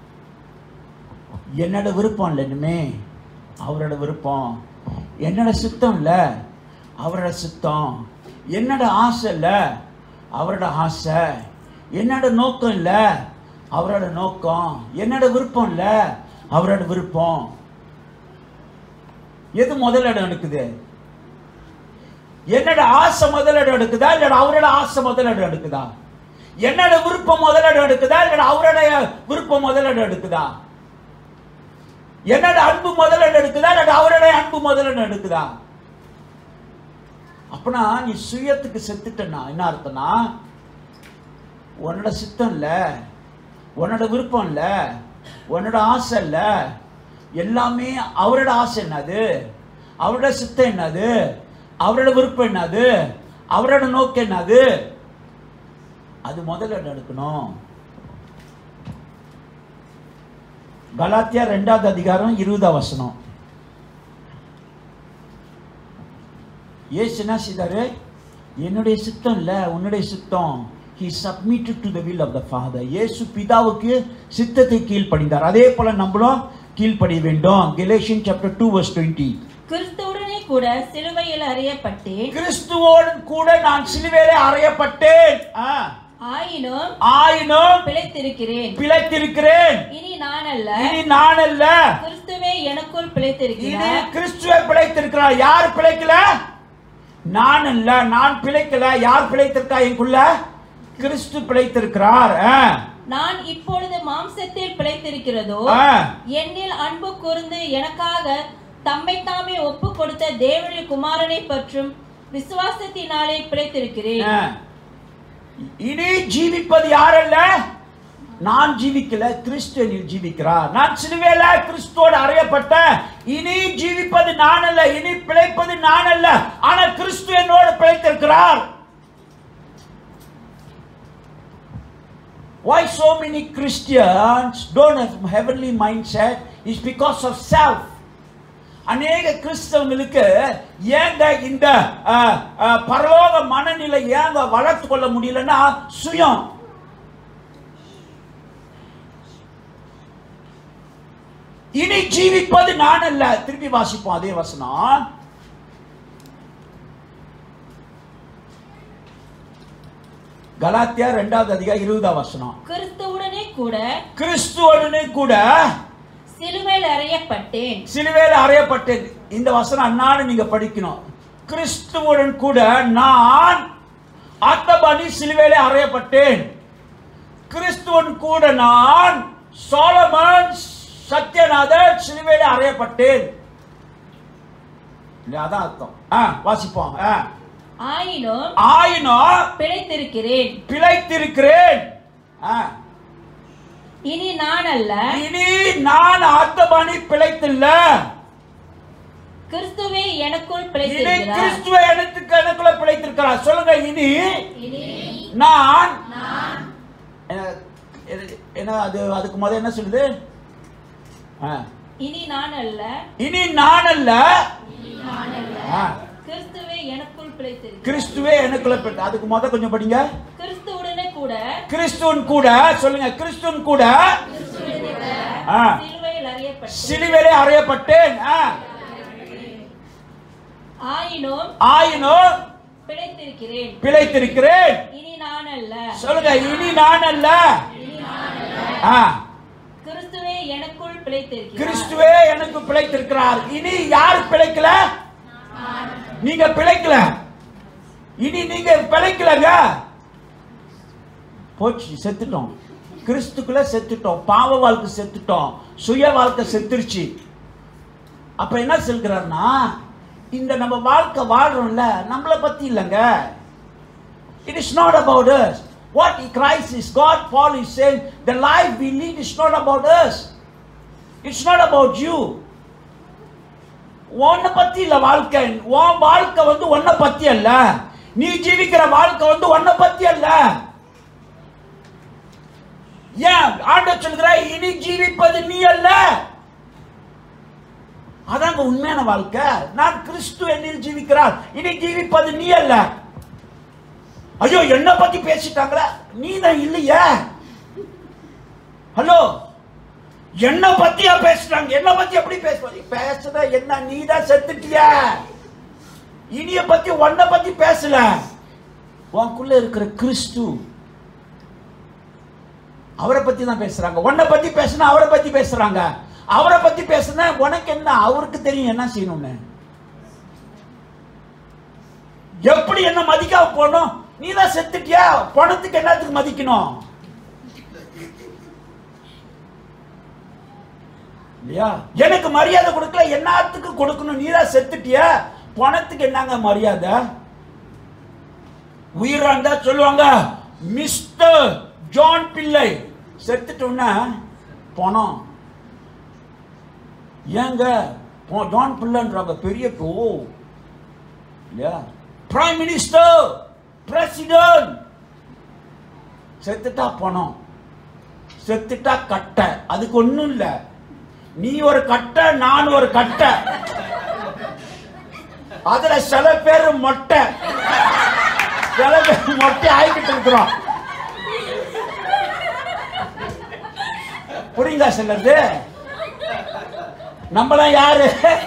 என்னோட விருப்பம் இல்லை இனிமே அவரோட விருப்பம் என்னோட சித்தம் இல்ல அவரோட சித்தம் என்னோட ஆசை இல்ல அவரோட ஆசை என்னோட நோக்கம் இல்ல அவரோட நோக்கம் என்னோட விருப்பம் இல்ல அவரோட விருப்பம் எது முதலிடம் எடுக்குது என்னோட ஆசை முதலிடம் எடுக்குதா இல்ல அவரோட ஆசை முதலிடம் எடுக்குதா என்னோட விருப்பம் முதலிடம் எடுக்குதா இல்ல அவருடைய விருப்பம் முதலிடம் எடுக்குதா என்னோட அன்பு முதலிடம் எடுக்குதா இல்ல அவருடைய அன்பு முதலிடம் எடுக்குதா அப்பனா நீ சுயத்துக்கு செத்துட்டனா என்ன அர்த்தம்னா உன்னோட சித்தம் இல்ல உன்னோட விருப்பம் இல்ல உன்னோட ஆசை இல்ல எல்லாமே அவரோட ஆசை என்னது அவரோட சித்தம் என்னது அவரோட விருப்பம் என்னது அவரோட நோக்கம் என்னது அது முதல்ல எடுக்கணும் கலாத்தியா ரெண்டாவது அதிகாரம் இருபதாம் வசனம் ஏசு என்ன செய்தாரு என்னுடைய சித்தம் இல்ல உன்னுடைய சித்தம் he submitted to the will of the father இயேசு பிதாவுக்கு சித்தத்தை கீழ்ப்படிந்தார் அதே போல நம்மளும் கீழ்ப்படிய வேண்டும் கெலேஷியன் சாப்டர் 2 verse 20 கிறிஸ்துவுடனே கூட சிலுவையில் அறியப்பட்டேன் கிறிஸ்துவோடு கூட நான் சிலுவையிலே அறையப்பட்டேன் ஆ. ஆயினும் ஆயினும் பிழைத்திருக்கிறேன் பிழைத்திருக்கிறேன் இனி நான் அல்ல இனி நான் அல்ல கிறிஸ்துவே எனக்குள் இனி பிழைத்திருக்கிறார் கிறிஸ்துவே பிழைத்திருக்கிறார் யார் பிழைக்கல நான் அல்ல நான் பிழைக்கல யார் பிழைத்திருக்கா எனக்குள்ள கிறிஸ்து பிழைத்திருக்கிறார் ஆ. நான் இப்பொழுது மாம்சத்தில் பிழைத்திருக்கிறதோ ஆ. என்னில் அன்பு கூர்ந்து எனக்காக தம்மை தாமே ஒப்பு கொடுத்த தேவனுடைய குமாரனை பற்றும் விசுவாசத்தினாலே பிழைத்திருக்கிறேன் ஆ. இனி ஜீவிப்பது யாரல்ல நான் ஜீவிக்கல கிறிஸ்து என்னில் ஜீவிக்கிறார் நான் சிலுவையில கிறிஸ்துவோடு அறையப்பட்ட இனி ஜீவிப்பது நான் அல்ல இனி பிழைப்பது நான் அல்ல ஆனா கிறிஸ்து என்னோடு பிழைத்திருக்கிறார் Why so many Christians don't have heavenly mindset is because of self. அநேக கிறிஸ்தவங்களுக்கு ஏங்க இந்த அஹ், அஹ், பரலோக மனநிலை ஏங்க வளர்த்து கொள்ள முடியலன்னா சுயம் இனி ஜீவிப்பது நான் அல்ல திருப்பி வாசிப்போம் அதே வசனம் கலாத்தியா ரெண்டாவது அதிகாரம் இருபதாம் வசனம் கிறிஸ்துவுடனே கூட கிறிஸ்துவனுடனே கூட சிலுவையில் அறையப்பட்டேன் சிலுவையில் அறையப்பட்டேன் இந்த வசனம் அன்னாடு நீங்க படிக்கணும் கிறிஸ்துவுடன் கூட நான் ஆத்தபடி சிலுவையிலே அறையப்பட்டேன் கிறிஸ்துவன் கூட நான் சோலமன் சத்யநாதன் சிலுவையிலே அறையப்பட்டேன் இல்லையா, அதான் அர்த்தம் ஆ வாசிப்போம் ஆ. ஆயினும் ஆயினும் பிழைத்திருக்கிறேன் பிழைத்திருக்கிறேன் ஆ. இனி நான் அல்ல இனி நான் ஆத்தபணி பிழைத்தில்ல கிறிஸ்துவே எனக்குள் இனி பிழைத்திருக்கிறார் கிறிஸ்துவ எனக்கு எனக்குள்ள பிழைத்திருக்கிறார் சொல்லுங்க இனி இனி நான் என்ன- என்ன- என்ன அது அதுக்கு முதல்ல என்ன சொல்லுது ஆ. இனி நான் அல்ல இனி நான் அல்ல நான் அல்ல ஆ. கிறிஸ்துவே எனக்குள் பிழைத்திருக்கிறார் கிறிஸ்துவே எனக்குள்ள பிழை- அதுக்கு முத கொஞ்சம் படிங்க கிறிஸ்துவுடனே கூட கிறிஸ்துவன் கூட சொல்லுங்க கிறிஸ்துவன் கூட ஆ. சிலுவையில் அறியப்பட்ட சிலுவையிலே அறையப்பட்டேன் ஆ. ஆயினும் ஆயினும் பிழைத்திருக்கிறேன் பிழைத்திருக்கிறேன் இனி நான் நான் அல்ல சொல்லுங்க இனி நான் அல்ல ஆ, கிறிஸ்துவே எனக்குள் பிழைத்திருக்கிறார் கிறிஸ்துவே எனக்கு பிழைத்திருக்கிறார் இனி யார் பிழைக்கல நீங்க பிழைக்கல இனி நீங்க பிழைக்கலங்க போச்சு செத்துட்டோம் கிறிஸ்துக்குள்ள செத்துட்டோம் பாவ வாழ்க்கை செத்துட்டோம் சுய வாழ்க்கை செத்துருச்சு அப்ப என்ன சொல்கிறார்னா இந்த நம்ம வாழ்க்கை வாழ்றோம்ல நம்மளை பத்தி இல்லைங்க it is not about us what Christ is God Paul is saying the life we lead is not about us it's not about you உன்னை பத்தி இல்ல வாழ்க்கை உன் வாழ்க்கை வந்து உன்னை பத்தி அல்ல நீ ஜீவிக்கிற வாழ்க்கை வந்து உன்னை பத்தி அல்ல ஏன் ஆண்டவர் சொல்கிற இனி ஜீவிப்பது நீ அல்ல அதாங்க உண்மையான வாழ்க்கை நான் கிறிஸ்து என்னில் ஜீவிக்கிறார் இனி ஜீவிப்பது நீ அல்ல ஐயோ என்ன பத்தி பேசிட்டாங்களா நீ தான் இல்லையே ஹலோ என்ன பத்தியா பேசுறாங்க என்ன பத்தி எப்படி பேசுவாங்க பேசுற என்ன நீ தான் செத்துட்டிய இனிய பத்தி உன்னை பத்தி பேசல உனக்குள்ள இருக்கிற கிறிஸ்து அவரை பத்தி தான் பேசுறாங்க உன்னை பத்தி பேசுனா அவரை பத்தி பேசுறாங்க அவரை பத்தி பேசுனா உனக்கு என்ன அவருக்கு தெரியும் என்ன செய்யணும்னு எப்படி என்ன மதிக்காம போகணும் நீ தான் செத்துட்டியா பணத்துக்கு என்னத்துக்கு மதிக்கணும் இல்லையா எனக்கு மரியாதை கொடுக்கல என்னத்துக்கு கொடுக்கணும் நீ தான் செத்துட்டியா பணத்துக்கு என்னங்க மரியாதை உயிரா இருந்தா சொல்லுவாங்க மிஸ்டர் ஜான் பிள்ளை செத்துட்டோன்னா பணம் ஏங்க போ- ஜான் பிள்ளைன்றாங்க பெரிய ஓ இல்லையா பிரைம் மினிஸ்டர் பிரசிடென்ட் செத்துட்டா பணம் செத்துட்டா கட்டை அதுக்கு ஒண்ணும் இல்ல நீ ஒரு கட்டை நான் ஒரு கட்டை அதுல சில பேர் மொட்டை சில பேர் மொட்டை ஆகிக்கிட்டு இருக்கிறோம் புரியுதா சிலது நம்மளாம் யாரு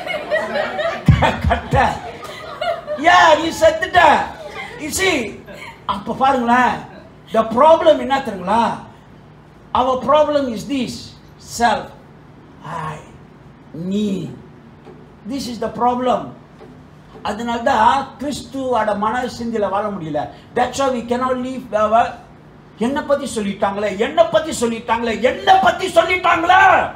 கட்டை ஏன் நீ செத்துட்ட இசி அப்ப பாருங்களேன் the problem என்ன தெரியுங்களா our problem is this self I நீ this is the problem அதனால தான் கிறிஸ்துவோட மன சிந்தில வாழ முடியல that's why we cannot live our என்ன பத்தி சொல்லிட்டாங்களே என்ன பத்தி சொல்லிட்டாங்களே என்ன பத்தி சொல்லிட்டாங்களே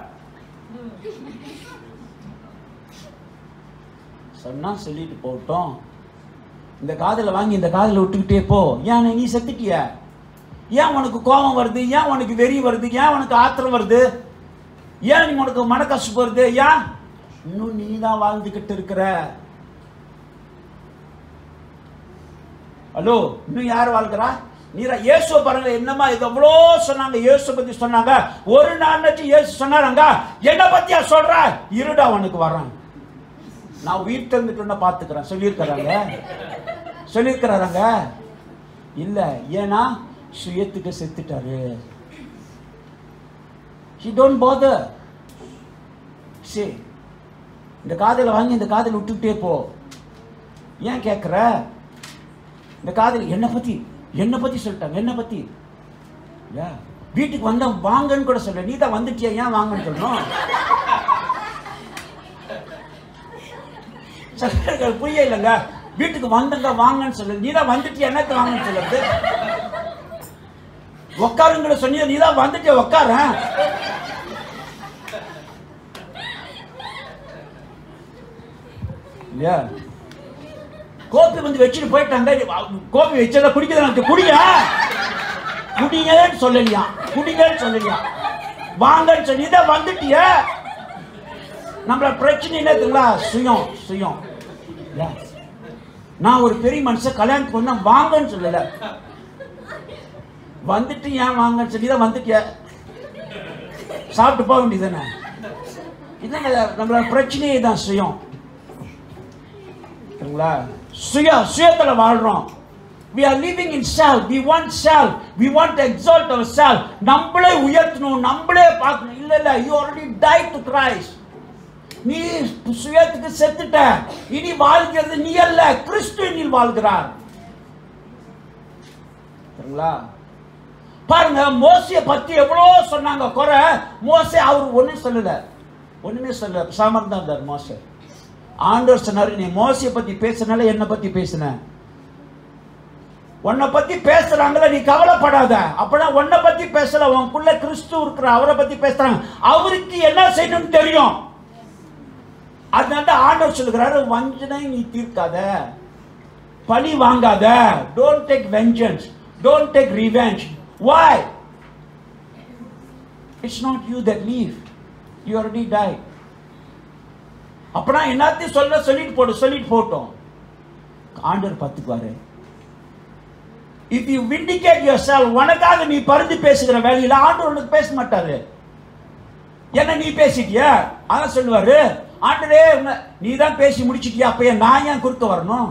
சொன்னா சொல்லிட்டு போகட்டும் இந்த காதுல வாங்கி இந்த காதுல விட்டுக்கிட்டே போ ஏன் நீ செத்துட்டிய ஏன் உனக்கு கோபம் வருது ஏன் உனக்கு வெறி வருது ஏன் உனக்கு ஆத்திரம் வருது ஏன் நீ உனக்கு மனக்கஷ்டம் வருது ஏன் இன்னும் நீ தான் வாழ்ந்துகிட்டு இருக்கிற ஹலோ இன்னும் யார் வாழ்கிறா நீரா இயேசுவை பாருங்க என்னமா இது எவ்வளோ சொன்னாங்க இயேசு பத்தி சொன்னாங்க ஒரு நாள் இயேசு சொன்னாங்க என்ன பத்தியா சொல்ற இருடா உனக்கு வரான் நான் உயிர் தெரிந்துட்டு பார்த்துக்கிறேன் சொல்லியிருக்கிறாங்க சொல்லியிருக்கிறாங்க இல்ல ஏன்னா சுயத்துக்கு செத்துட்டாரு he don't bother சரி இந்த காதல வாங்கி இந்த காதல விட்டுக்கிட்டே போ ஏன் கேட்குற இந்த காதல் என்னை பத்தி என்னை பத்தி சொல்லிட்டாங்க என்னை பத்தி இல்லையா? வீட்டுக்கு வந்தா வாங்கன்னு கூட சொல்ல நீ தான் வந்துட்டியா ஏன் வாங்கன்னு சொல்லணும் சில பேருக்கு புரிய இல்லைங்க வீட்டுக்கு வந்தங்க வாங்கன்னு சொல்லு நீ தான் வந்துட்டியா என்னத்த வாங்கன்னு சொல்லுறது உட்காருங்கிற சொன்னியா நீ தான் வந்துட்டியா உட்கார இல்லையா கோப்பி வந்து வச்சுட்டு போயிட்டாங்க கோப்பி வச்சத குடிக்கிறத குடிங்க குடிங்கன்னு சொல்லலையா குடிங்கன்னு சொல்லலையா வாங்கன்னு சொல்லி தான் வந்துட்டிய நம்மள பிரச்சனை என்ன தெரியுங்களா சுயம் சுயம் இல்லையா? நான் ஒரு பெரிய மனுஷன் கல்யாணத்துக்கு வந்தா வாங்கன்னு சொல்லல வந்துட்டு ஏன் வாங்கன்னு சொல்லி தான் வந்துட்டிய சாப்பிட்டு போக வேண்டியதானே இதாங்க நம்மளோட பிரச்சனையே தான் சுயம் சரிங்களா சுய சுயத்துல வாழ்றோம் we are living in self we want self we want to exalt ourselves நம்மளே உயர்த்தணும் நம்மளே பார்க்கணும் இல்ல இல்ல you already died to Christ நீ சுயத்துக்கு செத்துட்ட இனி வாழ்கிறது நீ அல்ல கிறிஸ்து நீ வாழ்கிறார் சரிங்களா பாருங்க மோசைய பத்தி எவ்வளோ சொன்னாங்க குறை மோசே அவர் ஒண்ணும் சொல்லல ஒண்ணுமே சொல்லல சாமர்தான் தான் இருந்தார் மோசே ஆண்டவர் சொன்னாரு நீ மோசைய பத்தி பேசுனால என்னை பத்தி பேசுன உன்னை பத்தி பேசுறாங்களே நீ கவலைப்படாத அப்பனா உன்னை பத்தி பேசல உனக்குள்ள கிறிஸ்து இருக்கிற அவரை பத்தி பேசுறாங்க அவருக்கு என்ன செய்யணும்னு தெரியும் அதனால தான் ஆண்டவர் சொல்லுகிறாரு வஞ்சனை நீ தீர்க்காத பழி வாங்காத don't take vengeance don't take revenge why it's not you that leave you already died அப்பனா என்னத்தையும் சொல்ல சொல்லிட்டு போடு சொல்லிட்டு போட்டோம் ஆண்டவர் பார்த்துக்குவாரு if you vindicate yourself உனக்காக நீ பறிந்து பேசுகிற வேலையில ஆண்டவர் உனக்கு பேச மாட்டாரு என்ன நீ பேசிட்டியா அதான் சொல்லுவாரு ஆண்டரே நீ தான் பேசி முடிச்சிட்டியா அப்ப ஏன் நான் ஏன் குறுக்க வரணும்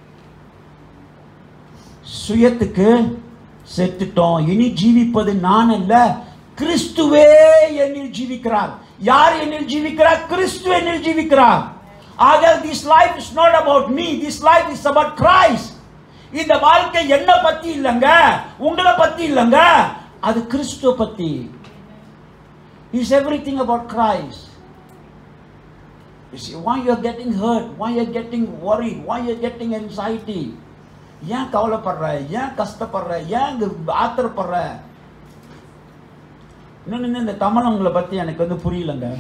சுயத்துக்கு செத்துட்டோம் இனி ஜீவிப்பது நான் அல்ல கிறிஸ்துவே என்னில் ஜீவிக்கிறார் யார் என்னில் ஜீவிக்கிறார் கிறிஸ்து என்னில் ஜீவிக்கிறார் ஆக this life is not about me this life is about Christ இந்த வாழ்க்கை என்ன பத்தி இல்லைங்க உங்களை பத்தி இல்லைங்க அது கிறிஸ்துவ பத்தி is everything about Christ You see, why you're getting hurt, why you're getting worried, why you're getting anxiety. ஏன் கவலைப்படுற ஏன் கஷ்டப்படுற ஏன் இங்க ஆத்திரப்படுற இன்னொன்னு இந்த தமிழங்களை பத்தி எனக்கு வந்து புரியலங்க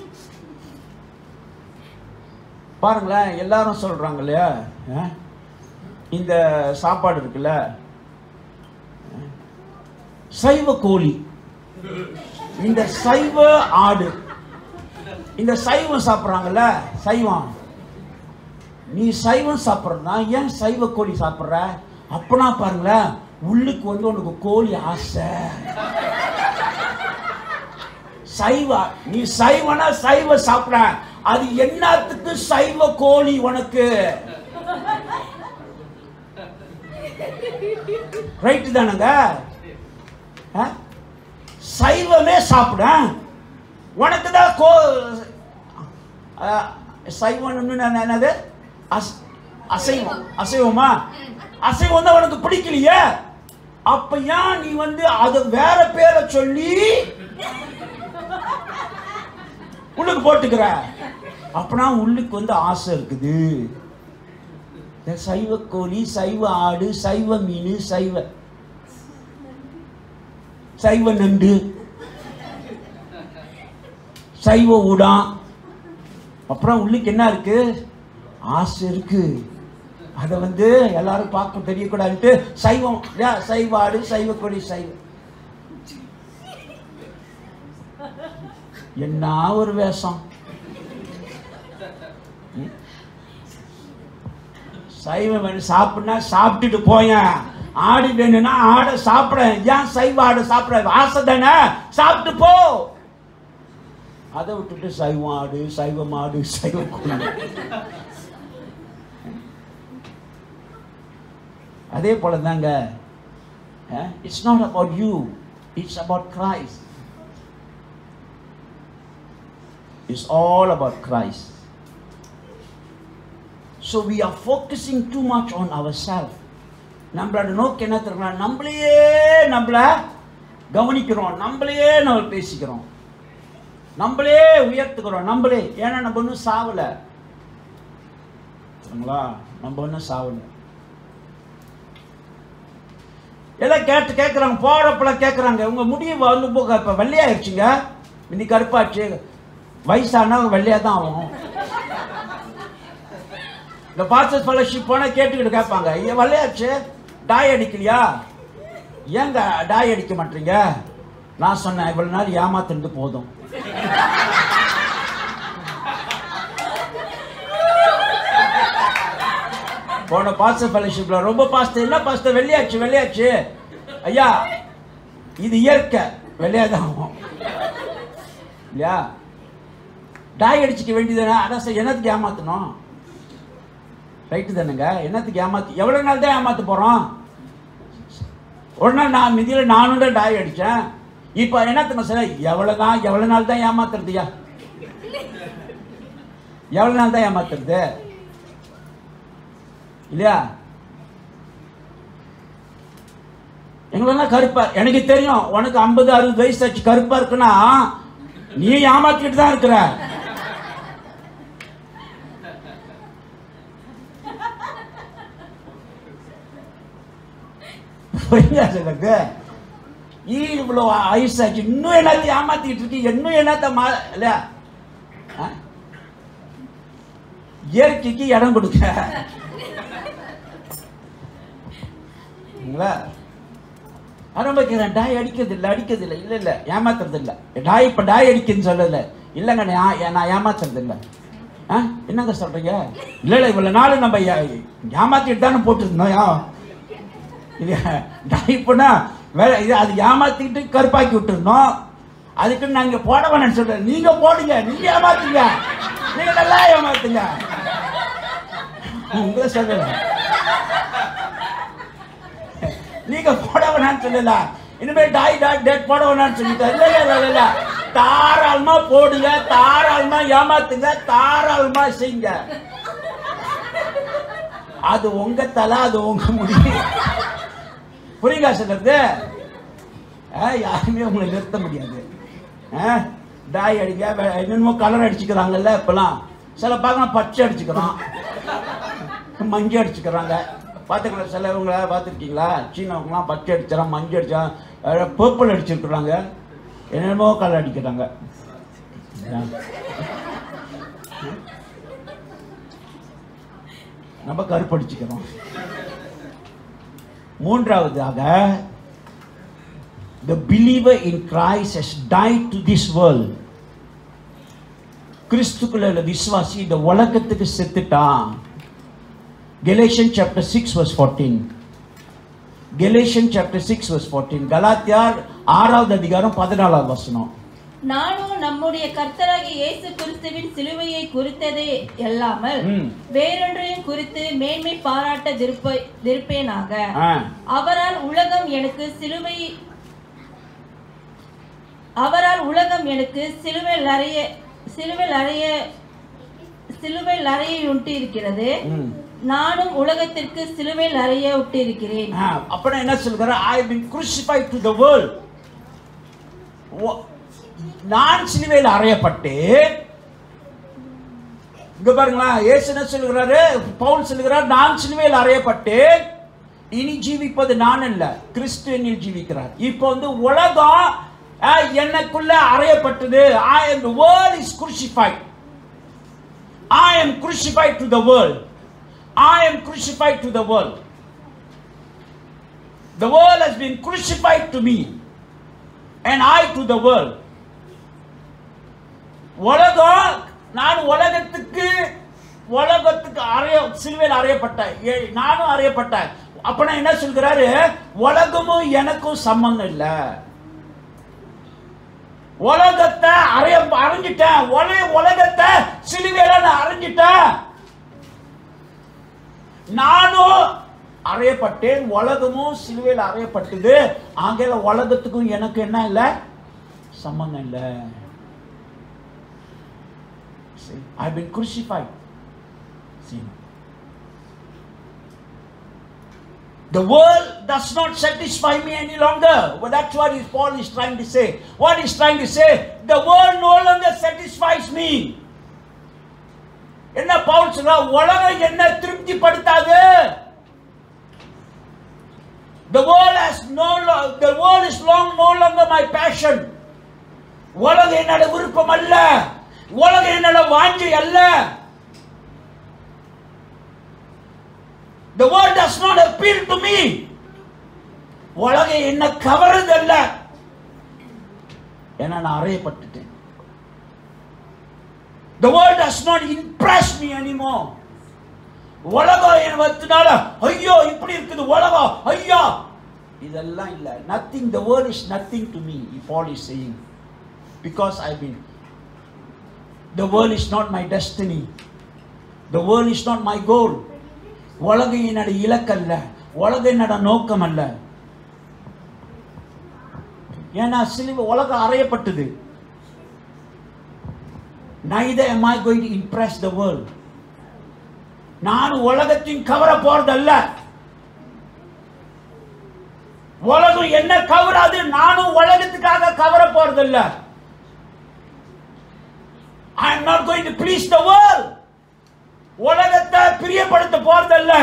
பாருங்களேன் எல்லாரும் சொல்றாங்க இல்லையா அஹ், இந்த சாப்பாடு இருக்குல்ல அஹ், சைவ கோழி இந்த சைவ ஆடு இந்த சைவம் சாப்பிட்றாங்கல்ல சைவம் நீ சைவம் சாப்பிட்றனா ஏன் சைவ கோழி சாப்பிட்ற அப்பனா பாருங்களேன் உள்ளுக்கு வந்து உனக்கு கோழி ஆசை சைவ நீ சைவனா சைவ சாப்பிட அது என்னத்துக்கு சைவ கோழி உனக்கு ரைட்டு தானங்க ஆ? சைவமே சாப்பிட உனக்கு தான் கோ அஹ், சைவம் இன்னும் என்னது அஸ்- அசைவம் அசைவமா அசைவம் தான் உனக்கு பிடிக்கலையே அப்ப ஏன் நீ வந்து அது வேற பேரை சொல்லி உள்ளுக்கு போட்டுக்கிற அப்பனா உள்ளுக்கு வந்து ஆசை இருக்குது இந்த சைவ கோழி சைவ ஆடு சைவ மீன் சைவ சைவ நண்டு சைவ ஊடாம் அப்புறம் உள்ளுக்கு என்ன இருக்கு ஆசை இருக்கு அதை வந்து எல்லாரும் பார்க்க தெரியக்கூடாதுன்ட்டு சைவம் ஏன் சைவ ஆடு சைவ கொடி சைவ என்ன ஒரு வேஷம் ம்? சைவம் வேணும் சாப்பிட்னா சாப்பிட்டுட்டு போயேன் ஆடு வேணும்னா ஆடை சாப்பிட ஏன் சைவ ஆடு சாப்பிட ஆசை தானே சாப்பிட்டு போ அதை விட்டுட்டு சைவம் ஆடு சைவ மாடு சைவ கோழி அதே போல தாங்க it's not about you it's about Christ it's all about Christ so we are focusing too much on our self நம்மளோட நோக்கு என்ன தெரியுமா நம்மளையே நம்மள கவனிக்கிறோம் நம்மளையே நம்ம பேசிக்கிறோம் நம்மளே உயர்த்துக்கிறோம் நம்மளே ஏன்னா நம்ம ஒன்றும் சாவலை சரிங்களா நம்ம ஒன்றும் சாவலை எல்லாம் கேட்டு கேட்குறாங்க போகிறப்பெல்லாம் கேட்குறாங்க உங்கள் முடிவு வந்து போக இப்போ வெள்ளையாயிடுச்சுங்க இன்னைக்கு கருப்பாச்சு வயசானா வெள்ளையாக தான் ஆகும் இந்த பாஸ்டர் ஃபெலோஷிப் போனால் கேட்டுக்கிட்டு கேட்பாங்க ஏன் வெள்ளையாச்சு டாய் அடிக்கலையா ஏங்க டாய் அடிக்க மாட்டீங்க நான் சொன்னேன் இவ்வளவு நாள் ஏமாத்துறது போதும் போன பாஸ்டர் ஃபெலோஷிப்ல ரொம்ப பாஸ்டர் என்ன பாஸ்டர் வெள்ளையாச்சு வெள்ளையாச்சு ஐயா இது இயற்கை வெள்ளையாதான் ஆகும் இல்லையா டாய் அடிச்சுக்க வேண்டியதுதானே அதான் சார் என்னத்துக்கு ஏமாத்தணும் ரைட்டு தானுங்க என்னத்துக்கு ஏமாத்து எவ்வளோ நாள் தான் ஏமாத்த போகிறோம் ஒரு நாள் நான் மிதியில் நானும் தான் டாய் அடித்தேன் இப்போ என்னத்துக்கு சார் எவ்வளோ தான் எவ்வளோ நாள் தான் ஏமாத்துறதுயா எவ்வளோ நாள் தான் ஏமாத்துறது இல்லையா எங்களெல்லாம் கருப்பா எனக்கு தெரியும் உனக்கு ஐம்பது அறுபது வயசு ஆச்சு கருப்பா இருக்குன்னா நீ ஏமாத்திட்டு தான் இருக்கிற புரியுதா எனக்கு நீ இவ்வளோ வயசாச்சு இன்னும் எல்லாத்தையும் ஏமாத்திட்டு இருக்கு இன்னும் என்னத்த மா இல்லையா ஆ? இயற்கைக்கு இடம் கொடுக்க சரிங்களா? ஆரம்பிக்கிறேன் டாய் அடிக்கிறது இல்லை அடிக்கிறது இல்லை இல்லை இல்லை ஏமாத்துறது இல்லை டாய் இப்போ டாய் அடிக்குன்னு சொல்லல இல்லைங்க நான் ஏ- நான் ஏமாத்துறது இல்லை ஆ என்னங்க சொல்றீங்க இல்லை இல்லை இவ்வளோ நாள் நம்ம ஏ- ஏமாத்திட்டு தானே போட்டுருந்தோம் யா இது டாய் பண்ணா வேற இது அது ஏமாத்திட்டு கருப்பாக்கி விட்டுருந்தோம் அதுக்கு நாங்க போட வேணாம்னு சொல்றேன் நீங்க போடுங்க நீங்க ஏமாத்துங்க நீங்க நல்லா ஏமாத்துங்க உங்களை சொல்லல நீங்க போட வேணாம்னு சொல்லல இனிமேல் டாய் டாய் டேட் போட வேணாம்னு சொல்லிட்டு இல்ல இல்ல இல்ல இல்ல தாராளமா போடுங்க தாராளமா ஏமாத்துங்க தாராளமா செய்யுங்க அது உங்க தலை அது உங்க முடிவு புரியுதா சொல்றது ஆ, யாருமே உங்களை நிறுத்த முடியாது ஆ, டாய் அடிக்க வே- என்னென்னமோ கலர் அடிச்சுக்கிறாங்கல்ல இப்பெல்லாம் சில பார்க்கலாம் பச்சை அடிச்சுக்கிறான் மஞ்சள் அடிச்சுக்கிறாங்க பார்த்துக்கலாம் சிலவங்கள பார்த்துருக்கீங்களா சீனவங்களாம் பச்சை அடிச்சான் மஞ்சள் அடிச்சான் பர்பிள் அடிச்சிருக்கிறாங்க என்னென்னமோ கலர் அடிக்கிறாங்க நம்ம கருப்பு அடிச்சுக்கிறோம் மூன்றாவதாக the believer in Christ has died to this world கிறிஸ்துக்குள்ள உள்ள விசுவாசி இந்த உலகத்துக்கு செத்துட்டான் Galatians chapter 6 verse 14 Galatians chapter 6 verse 14 கலாத்தியார் ஆறாவது அதிகாரம் பதினாலாவது வசனம் நானும் நம்முடைய கர்த்தராகிய இயேசு கிறிஸ்துவின் சிலுவையை குறித்ததே அல்லாமல் ம். வேறொன்றையும் குறித்து மேன்மை பாராட்ட திருப்ப திருப்பேனாக ஆ, அவரால் உலகம் எனக்கு சிலுவை அவரால் உலகம் எனக்கு சிலுவையில் அறைய சிலுவையில் அறைய சிலுவையில் அறைய இருக்கிறது ம். நானும் உலகத்திற்கு சிலுவையில் அறைய விட்டிருக்கிறேன் ஆ, அப்புறம் என்ன சொல்கிறார் ஐ been crucified to the world ஓ- நான் சிலுவையில் அறையப்பட்டு இங்க பாருங்களா இயேசு என்ன சொல்கிறாரு பவுல் சொல்கிறார் நான் சிலுவையில் அறையப்பட்டு இனி ஜீவிப்பது நான் அல்ல கிறிஸ்து என்னில் ஜீவிக்கிறார் இப்போ வந்து உலகம் ஆ, எனக்குள்ள அறையப்பட்டது ஐ am the world is crucified I am crucified to the world I am crucified to the world The world has been crucified to me and I to the world. உலகம் நான் உலகத்துக்கு உலகத்துக்கு அறைய சிலுவையில் அறையப்பட்டேன் ஏ- நானும் அறையப்பட்டேன் அப்பனா என்ன சொல்கிறாரு உலகமும் எனக்கும் சம்பந்தம் இல்ல உலகத்தை அறைய அரைஞ்சிட்டேன் உலக உலகத்தை சிலுவையில நான் அரைஞ்சிட்டேன் நானும் அறையப்பட்டேன் உலகமும் சிலுவையில் அறையப்பட்டது ஆகையில உலகத்துக்கும் எனக்கு என்ன இல்லை சம்பந்தம் இல்லை See, I've been crucified. See. The world does not satisfy me any longer. Well, that's what is Paul is trying to say. What he's trying to say, the world no longer satisfies me. என்ன பவுல் சொல்ற உலகம் என்ன திருப்திப்படுத்தாது The world has no lo- the world is long no longer my passion. உலகம் என்னோட விருப்பம் அல்ல உலகம் என்னோட வாஞ்சை அல்ல The world does not appeal to me. உலகம் என்ன கவருதல்ல ஏன்னா நான் அறையப்பட்டுட்டேன் The world does not impress me anymore. உலகம் என் வத்தினால ஐயோ இப்படி இருக்குது உலகம் ஐயோ இதெல்லாம் இல்ல nothing the world is nothing to me Paul is saying because I've been the world is not my destiny the world is not my goal உலகம் என்னோட இலக்கல்ல உலகம் என்னோட நோக்கம் அல்ல ஏன்னா சிலுவை உலகம் அறையப்பட்டது neither am I going to impress the world நான் உலகத்தின் கவர போறதல்ல உலகம் என்ன கவராது நானும் உலகத்துக்காக கவர போறதில்ல I am not going to please the world உலகத்தை பிரியப்படுத்த போறதில்ல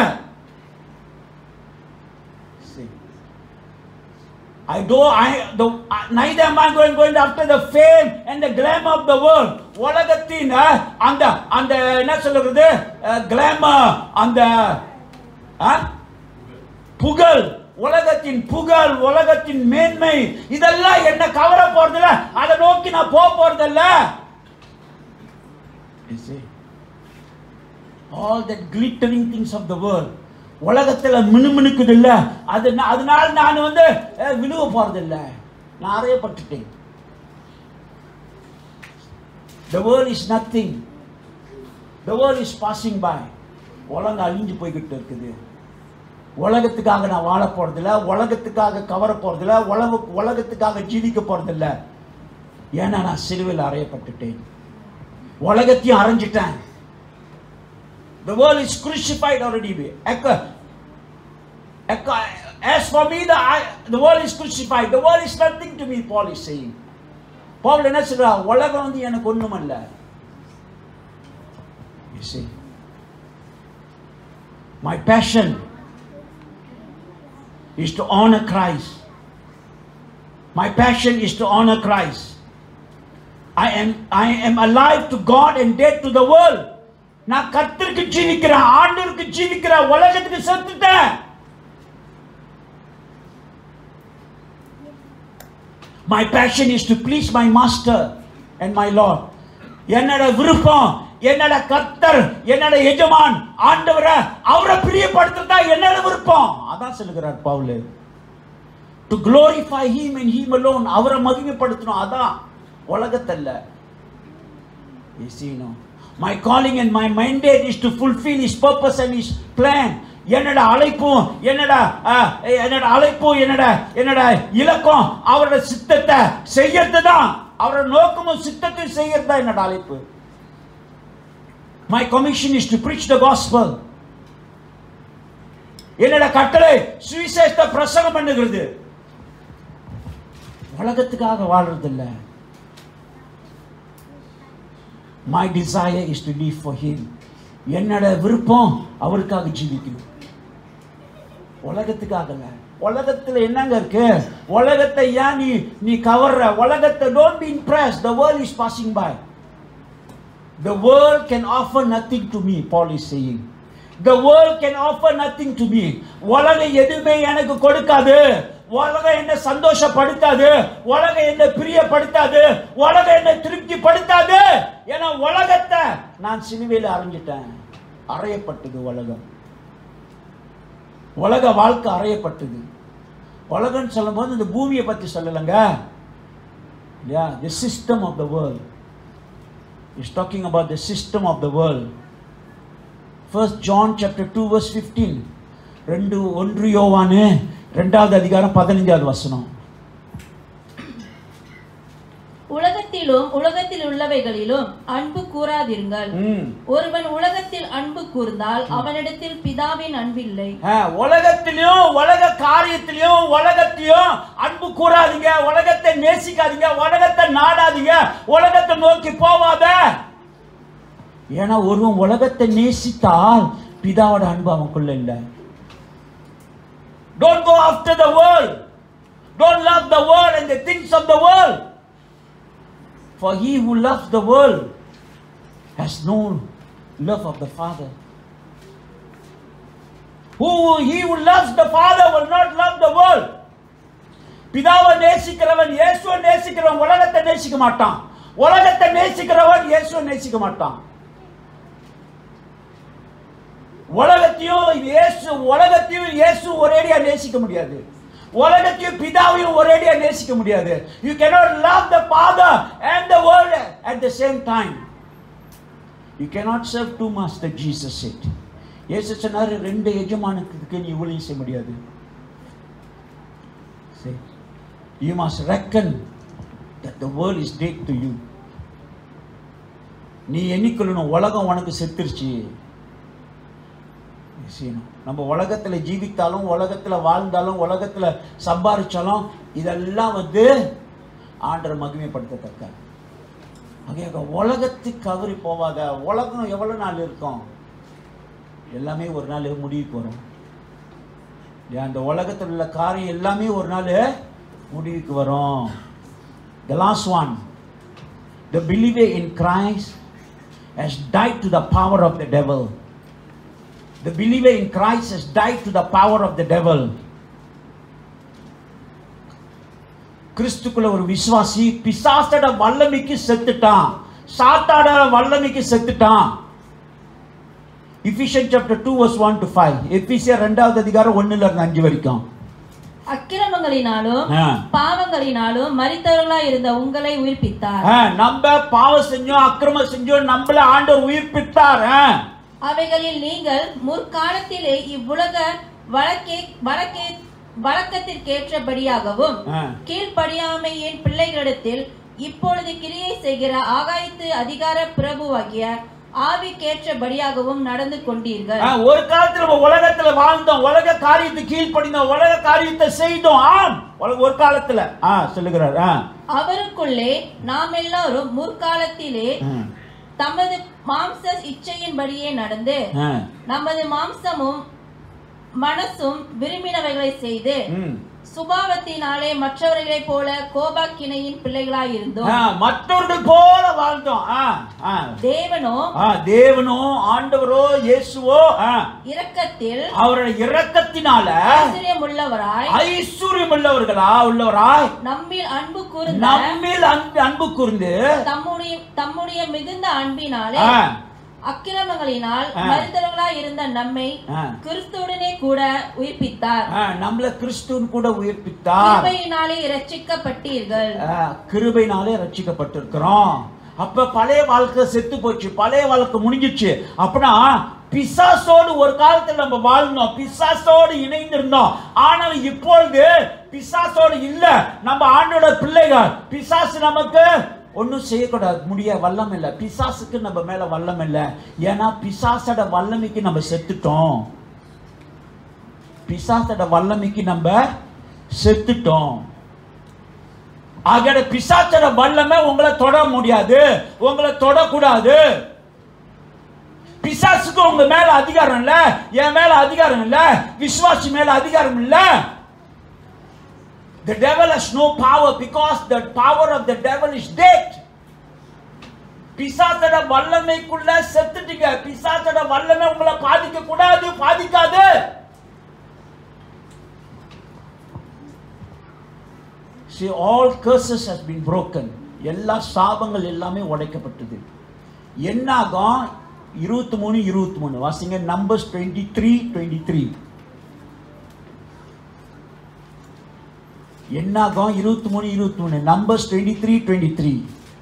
See. I do I the neither am I going going after the fame and the glamour of the world. உலகத்தின் அஹ், அந்த அந்த என்ன சொல்லுறது கிளாமர் அந்த அஹ், புகழ் உலகத்தின் புகழ் உலகத்தின் மேன்மை இதெல்லாம் என்ன கவர போறதில்ல அதை நோக்கி நான் போக போறதில்ல You see? all that glittering things of the world உலகத்துல மினுமினுக்குது இல்ல அது நா- அதனால நான் வந்து அஹ், விழுவ போறது இல்ல நான் அறையப்பட்டுட்டேன் the world is nothing the world is passing by உலகம் அழிஞ்சு போய்கிட்டு இருக்குது உலகத்துக்காக நான் வாழ போறதில்ல உலகத்துக்காக கவர போறதில்ல உலக உலகத்துக்காக ஜீவிக்க போறதில்ல ஏன்னா நான் சிலுவையில் அறையப்பட்டுட்டேன் உலகத்தையும் அரைஞ்சிட்டேன் The world is crucified already. Echo- echo- As for me, the, I, the world is crucified. The world is nothing to me, Paul is saying. Paul என்ன சொல்றா உலகம் வந்து எனக்கு ஒண்ணுமல்ல You see, my passion is to honor Christ. My passion is to honor Christ. I am I am alive to God and dead to the world. நான் கர்த்தருக்கு ஜீவிக்கிறேன் ஆண்டவருக்கு ஜீவிக்கிறேன் உலகத்துக்கு செத்துட்டேன் My passion is to please my master and my Lord. என்னோட விருப்பம் என்னோட கர்த்தர் என்னோட எஜமான் ஆண்டவரை அவரை பிரியப்படுத்துறதா என்னோட விருப்பம் அதான் சொல்லுகிறார் Paul to glorify him and him alone அவரை மகிமைப்படுத்தணும் அதான் உலகத்தல்ல You see, no. My calling and my mandate is to fulfill His purpose and His plan. என்னோட அழைப்பும் என்னோட அஹ், என்னோட அழைப்பும் என்னோட என்னோட இலக்கம் அவரோட சித்தத்தை செய்யறது தான் அவரோட நோக்கமும் சித்தத்தையும் செய்யறது தான் என்னோட அழைப்பு my commission is to preach the gospel என்னோட கட்டளை சுவிசேஷத்தை பிரசங்கம் பண்ணுகிறது உலகத்துக்காக வாழ்றது இல்லை my desire is to live for him என்னோட விருப்பம் அவருக்காக ஜீவிக்கணும் உலகத்துக்காக இல்ல உலகத்துல என்னங்க இருக்கு உலகத்தை ஏன் நீ நீ கவர்ற உலகத்தை don't be impress the world is passing by the world can offer nothing to me paul is saying the world can offer nothing to me உலகம் எதுவுமே எனக்கு கொடுக்காது உலகம் என்ன சந்தோஷப்படுத்தாது உலகம் என்ன பிரியப்படுத்தாது உலகம் என்ன திருப்திப்படுத்தாது ஏன்னா உலகத்தை நான் சிலுவையில் அரைஞ்சிட்டேன் அறையப்பட்டது உலகம் உலக வாழ்க்கை அறையப்பட்டது உலகம்னு சொல்லும்போது இந்த பூமியை பத்தி சொல்லலைங்க இல்லையா the system of the world is talking about the system of the world first John chapter two verse fifteen ரெண்டு ஒன்று யோவானு ரெண்டாவது அதிகாரம் பதினஞ்சாவது வசனம் உலகத்திலும் உலகத்தில் உள்ளவைகளிலும் அன்பு கூறாதிருங்கள் ம். ஒருவன் உலகத்தில் அன்பு கூர்ந்தால் அவனிடத்தில் பிதாவின் அன்பில்லை ஆ, உலகத்திலையும் உலக காரியத்திலையும் உலகத்தையும் அன்பு கூறாதீங்க உலகத்தை நேசிக்காதீங்க உலகத்தை நாடாதீங்க உலகத்தை நோக்கி போவாத ஏன்னா ஒருவன் உலகத்தை நேசித்தால் பிதாவோட அன்பு அவனுக்குள்ள இல்லை Don't go after the world. Don't love the world and the things of the world. For he who loves the world has no love of the Father. Who he who loves the Father will not love the world. பிதாவை நேசிக்கிறவன் இயேசுவை நேசிக்கிறவன் உலகத்தை நேசிக்க மாட்டான் உலகத்தை நேசிக்கிறவன் இயேசுவை நேசிக்க மாட்டான் உலகத்தையும் இயேசு உலகத்தையும் இயேசு ஒரேடியா நேசிக்க முடியாது உலகத்தையும் பிதாவையும் ஒரேடியா நேசிக்க முடியாது you cannot love the father and the world at the same time you cannot serve two masters jesus said இயேசு சொன்னாரு ரெண்டு எஜமானுக்கு நீ ஊழியம் செய்ய முடியாது See, you must reckon that the world is dead to you நீ எண்ணிக்கொள்ளணும் உலகம் உனக்கு செத்துருச்சு You செய்யணும் நம்ம உலகத்துல ஜீவித்தாலும் உலகத்துல வாழ்ந்தாலும் உலகத்துல சம்பாதிச்சாலும் இதெல்லாம் வந்து ஆண்டரை மகிமைப்படுத்தத்தக்க ஆகையாக உலகத்துக்கு கவரி போவாத உலகம் எவ்வளவு நாள் இருக்கும் எல்லாமே ஒரு நாள் முடிவுக்கு வரும் இல்லையா? அந்த உலகத்தில் உள்ள காரியம் எல்லாமே ஒரு நாள் முடிவுக்கு வரும் the last one the believer in Christ has died to the power of the devil the believer in Christ has died to the power of the devil கிறிஸ்துக்குள்ள ஒரு விசுவாசி பிசாசோட வல்லமைக்கு செத்துட்டான் சாத்தாட வல்லமைக்கு செத்துட்டான் Ephesian chapter two verse one to five எபிசியர் ரெண்டாவது அதிகாரம் ஒண்ணுல இருந்து அஞ்சு வரைக்கும் அக்கிரமங்களினாலும் ஆ. பாவங்களினாலும் மரித்தவர்களாய் இருந்த உங்களை உயிர்ப்பித்தார் ஆ, நம்ம பாவம் செஞ்சோம் அக்கிரமம் செஞ்சோம் நம்மள ஆண்டவர் உயிர்ப்பித்தார் ஆ. அவைகளில் நீங்கள் முற்காலத்திலே இவ்வுலக வழக்கே வழக்கே வழக்கத்திற்கேற்றபடியாகவும் ஆ. கீழ்ப்படியாமையின் பிள்ளைகளிடத்தில் இப்பொழுது கிரியை செய்கிற ஆகாயத்து அதிகார பிரபுவாகிய ஆவிக்கேற்றபடியாகவும் நடந்து கொண்டீர்கள் ஆ, ஒரு காலத்துல நம்ம உலகத்துல வாழ்ந்தோம் உலக காரியத்தை கீழ்ப்படிந்தோம் உலக காரியத்தை செய்தோம் ஆம் உலக- ஒரு காலத்துல ஆ சொல்லுகிறார் ஆ. அவருக்குள்ளே நாம் எல்லாரும் முற்காலத்திலே ம். தமது மாம்ச இச்சையின்படியே நடந்து ஆ. நமது மாம்சமும் மனசும் விரும்பினவைகளை செய்து ம். சுபாவத்தினாலே மற்றவர்களைப் போல கோபாக்கினையின் பிள்ளைகளாய் இருந்தோம் ஆ, மற்றவர்கள் போல வாழ்ந்தோம் ஆ, ஆ. தேவனோ ஆ, தேவனோ ஆண்டவரோ இயேசுவோ ஆ, இரக்கத்தில் அவருடைய இரக்கத்தினால ஆச்சரியமுள்ளவராய் ஐஸ்வர்யம் உள்ளவர்களா உள்ளவராய் நம்மில் அன்பு கூர்ந்த நம்மில் அன்பு அன்பு கூர்ந்து தம்முடைய தம்முடைய மிகுந்த அன்பினாலே ஆ, அக்கிரமங்களினால் ஆ. மருந்தவர்களாய் இருந்த நம்மை ஆ, கிறிஸ்துவுடனே கூட உயிர்ப்பித்தார் ஆ, நம்மள கிறிஸ்துவின் கூட உயிர்ப்பித்தார் கிருபையினாலே இரட்சிக்கப்பட்டீர்கள் ஆ, கிருபையினாலே ரட்சிக்கப்பட்டிருக்கிறோம் அப்ப பழைய வாழ்க்கை செத்து போச்சு பழைய வாழ்க்கை முடிஞ்சிச்சு அப்படின்னா பிசாசோடு ஒரு காலத்துல நம்ம வாழ்ந்தோம் பிசாசோடு இணைந்திருந்தோம் ஆனால் இப்பொழுது பிசாசோடு இல்ல நம்ம ஆண்டோட பிள்ளைகள் பிசாசு நமக்கு ஒன்றும் செய்யக்கூடாது முடிய வல்லம் இல்லை பிசாசுக்கு நம்ம மேல வல்லம் இல்லை ஏன்னா பிசாசோட வல்லமைக்கு நம்ம செத்துட்டோம் பிசாசோட வல்லமைக்கு நம்ம செத்துட்டோம் ஆகிய பிசாச்சர வல்லமை உங்களை தொட முடியாது உங்களை தொடக்கூடாது பிசாசுக்கு உங்க மேல அதிகாரம் இல்ல என் மேல அதிகாரம் இல்ல விசுவாசி மேல அதிகாரம் இல்ல The devil has no power because the power of the devil is dead. பிசாசோட வல்லமைக்குள்ள செத்துட்டீங்க பிசாசோட வல்லமை உங்களை பாதிக்க கூடாது பாதிக்காது See, all curses has been broken. எல்லா சாபங்கள் எல்லாமே உடைக்கப்பட்டது என்னாகும் இருபத்தி மூணு இருபத்தி மூணு வாசிங்க Numbers twenty three twenty three என்னாகும் இருபத்தி மூணு இருபத்தி மூணு Numbers twenty three twenty three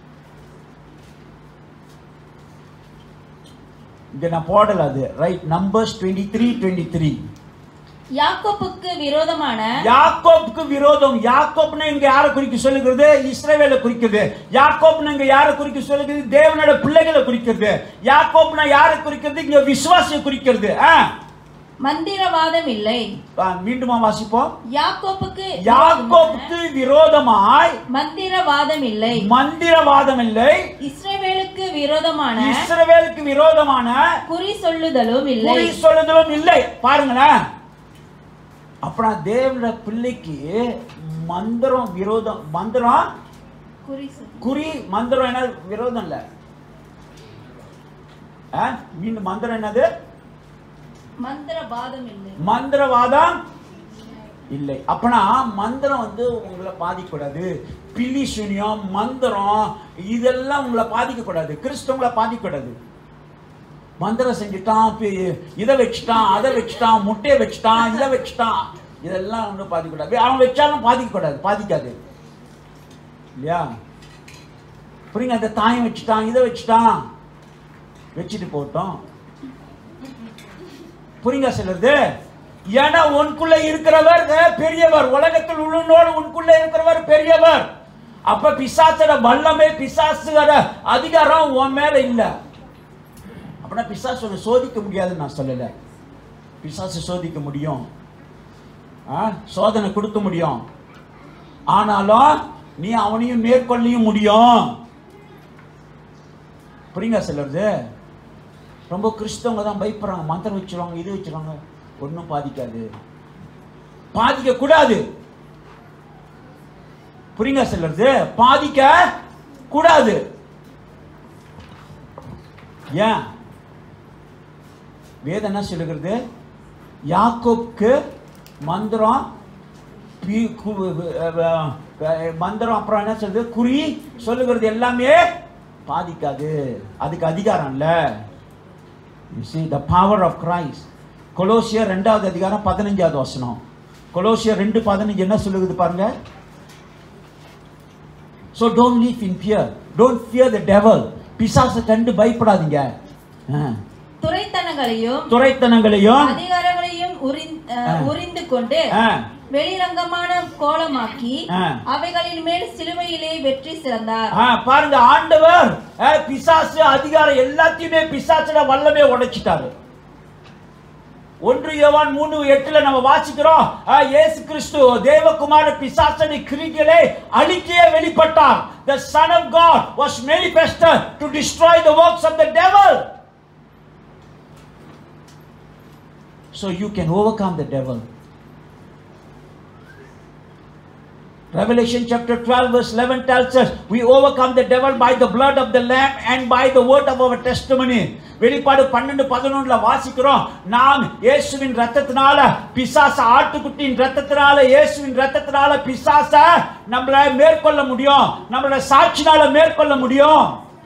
இங்க நான் போடல அது right Numbers twenty three twenty three யாக்கோப்புக்கு விரோதமான யாக்கோப்புக்கு விரோதம் யாக்கோப்னு இங்க யாரை குறிக்க சொல்லுகிறது இஸ்ரவேலை குறிக்கிறது யாக்கோப்னு இங்க யாரை குறிக்க சொல்லுகிறது தேவனோட பிள்ளைகளை குறிக்கிறது யாக்கோப்னா யாரை குறிக்கிறது இங்க விசுவாசியை குறிக்கிறது ஆ. மந்திரவாதம் இல்லை ஆ, மீண்டுமா வாசிப்போம் யாக்கோப்புக்கு யாக்கோப்புக்கு விரோதமாய் மந்திரவாதம் இல்லை மந்திரவாதம் இல்லை இஸ்ரவேலுக்கு விரோதமான இஸ்ரவேலுக்கு விரோதமான குறி சொல்லுதலும் இல்லை குறி சொல்லுதலும் இல்லை பாருங்களேன் அப்புறம் தேவனோட பிள்ளைக்கு மந்திரம் விரோதம் மந்திரம் குறி சொல்- குறி மந்திரம் என்ன விரோதம் இல்ல ஆ? மீண்டும் மந்திரம் என்னது மந்திரவாதம் இல்லை மந்திரவாதம் இல்லை அப்பனா மந்திரம் வந்து உங்களை பாதிக்கக்கூடாது பில்லி சூனியம் மந்திரம் இதெல்லாம் உங்களை பாதிக்கக்கூடாது கிறிஸ்தவங்களை பாதிக்கக்கூடாது மந்திரம் செஞ்சுட்டான் பி- இதை வச்சுட்டான் அதை வச்சுட்டான் முட்டையை வச்சுட்டான் இதை வச்சுட்டான் இதெல்லாம் ஒன்றும் பாதிக்கக்கூடாது அவன் வச்சாலும் பாதிக்கக்கூடாது பாதிக்காது இல்லையா புரியுங்க அந்த தாயம் வச்சுட்டான் இதை வச்சுட்டான் வச்சுட்டு போட்டோம் புரியுங்க சிலருது ஏன்னா உனக்குள்ள இருக்கிறவர் அஹ், பெரியவர் உலகத்தில் உள்ளனோடு உனக்குள்ள இருக்கிறவர் பெரியவர் அப்ப பிசாசோட வல்லமை பிசாசுகிற அதிகாரம் உன் மேல இல்ல அப்படின்னா பிசாசோட சோதிக்க முடியாதுன்னு நான் சொல்லல பிசாசு சோதிக்க முடியும் ஆ, சோதனை கொடுக்க முடியும் ஆனாலும் நீ அவனையும் மேற்கொள்ளையும் முடியும் புரியுங்க சிலருது ரொம்ப கிறிஸ்தவங்க தான் பயப்படுறாங்க மந்திரம் வச்சிருவாங்க இது வச்சிருவாங்க ஒன்றும் பாதிக்காது பாதிக்க கூடாது புரியுங்க சிலருது பாதிக்க கூடாது ஏன் வேதம் என்ன சொல்லுகிறது யாக்கோப்க்கு மந்திரம் பி- கு- அஹ் அஹ் மந்திரம் அப்புறம் என்ன சொல்றது குறி சொல்லுகிறது எல்லாமே பாதிக்காது அதுக்கு அதிகாரம் இல்ல you see the power of christ கொலோசியர் ரெண்டாவது அதிகாரம் பதினஞ்சாவது வசனம் கொலோசியர் ரெண்டு பதினஞ்சு என்ன சொல்லுகிறது பாருங்க so don't live in fear don't fear the devil பிசாசை கண்டு பயப்படாதீங்க ஆ. துரைத்தனங்களையும் துரைத்தனங்களையும் அதிகாரங்களையும் உரிந்- அஹ், ஆ. உரிந்து கொண்டு ஆ, வெளிரங்கமான கோலமாக்கி ஆ. அவைகளின் மேல் சிலுவையிலே வெற்றி சிறந்தார் ஆ, பாருங்க ஆண்டவர் ஆ, பிசாசு அதிகாரம் எல்லாத்தையுமே பிசாசுல வல்லமே உடைச்சிட்டாரு ஒன்று யோவான் மூணு எட்டுல நம்ம வாசிக்கிறோம் ஆ, இயேசு கிறிஸ்து தேவகுமார பிசாசனை கிரிகளை அழிக்கே வெளிப்பட்டார் the son of god was manifested to destroy the works of the devil so you can overcome the devil Revelation chapter 12 verse 11 tells us we overcome the devil by the blood of the lamb and by the word of our testimony வெளிப்பாடு பன்னெண்டு பதினொன்றுல வாசிக்கிறோம் நாம் இயேசுவின் ரத்தத்தினால பிசாச ஆட்டுக்குட்டியின் ரத்தத்தினால இயேசுவின் ரத்தத்தினால பிசாச நம்மள மேற்கொள்ள முடியும் நம்மள சாட்சினால மேற்கொள்ள முடியும்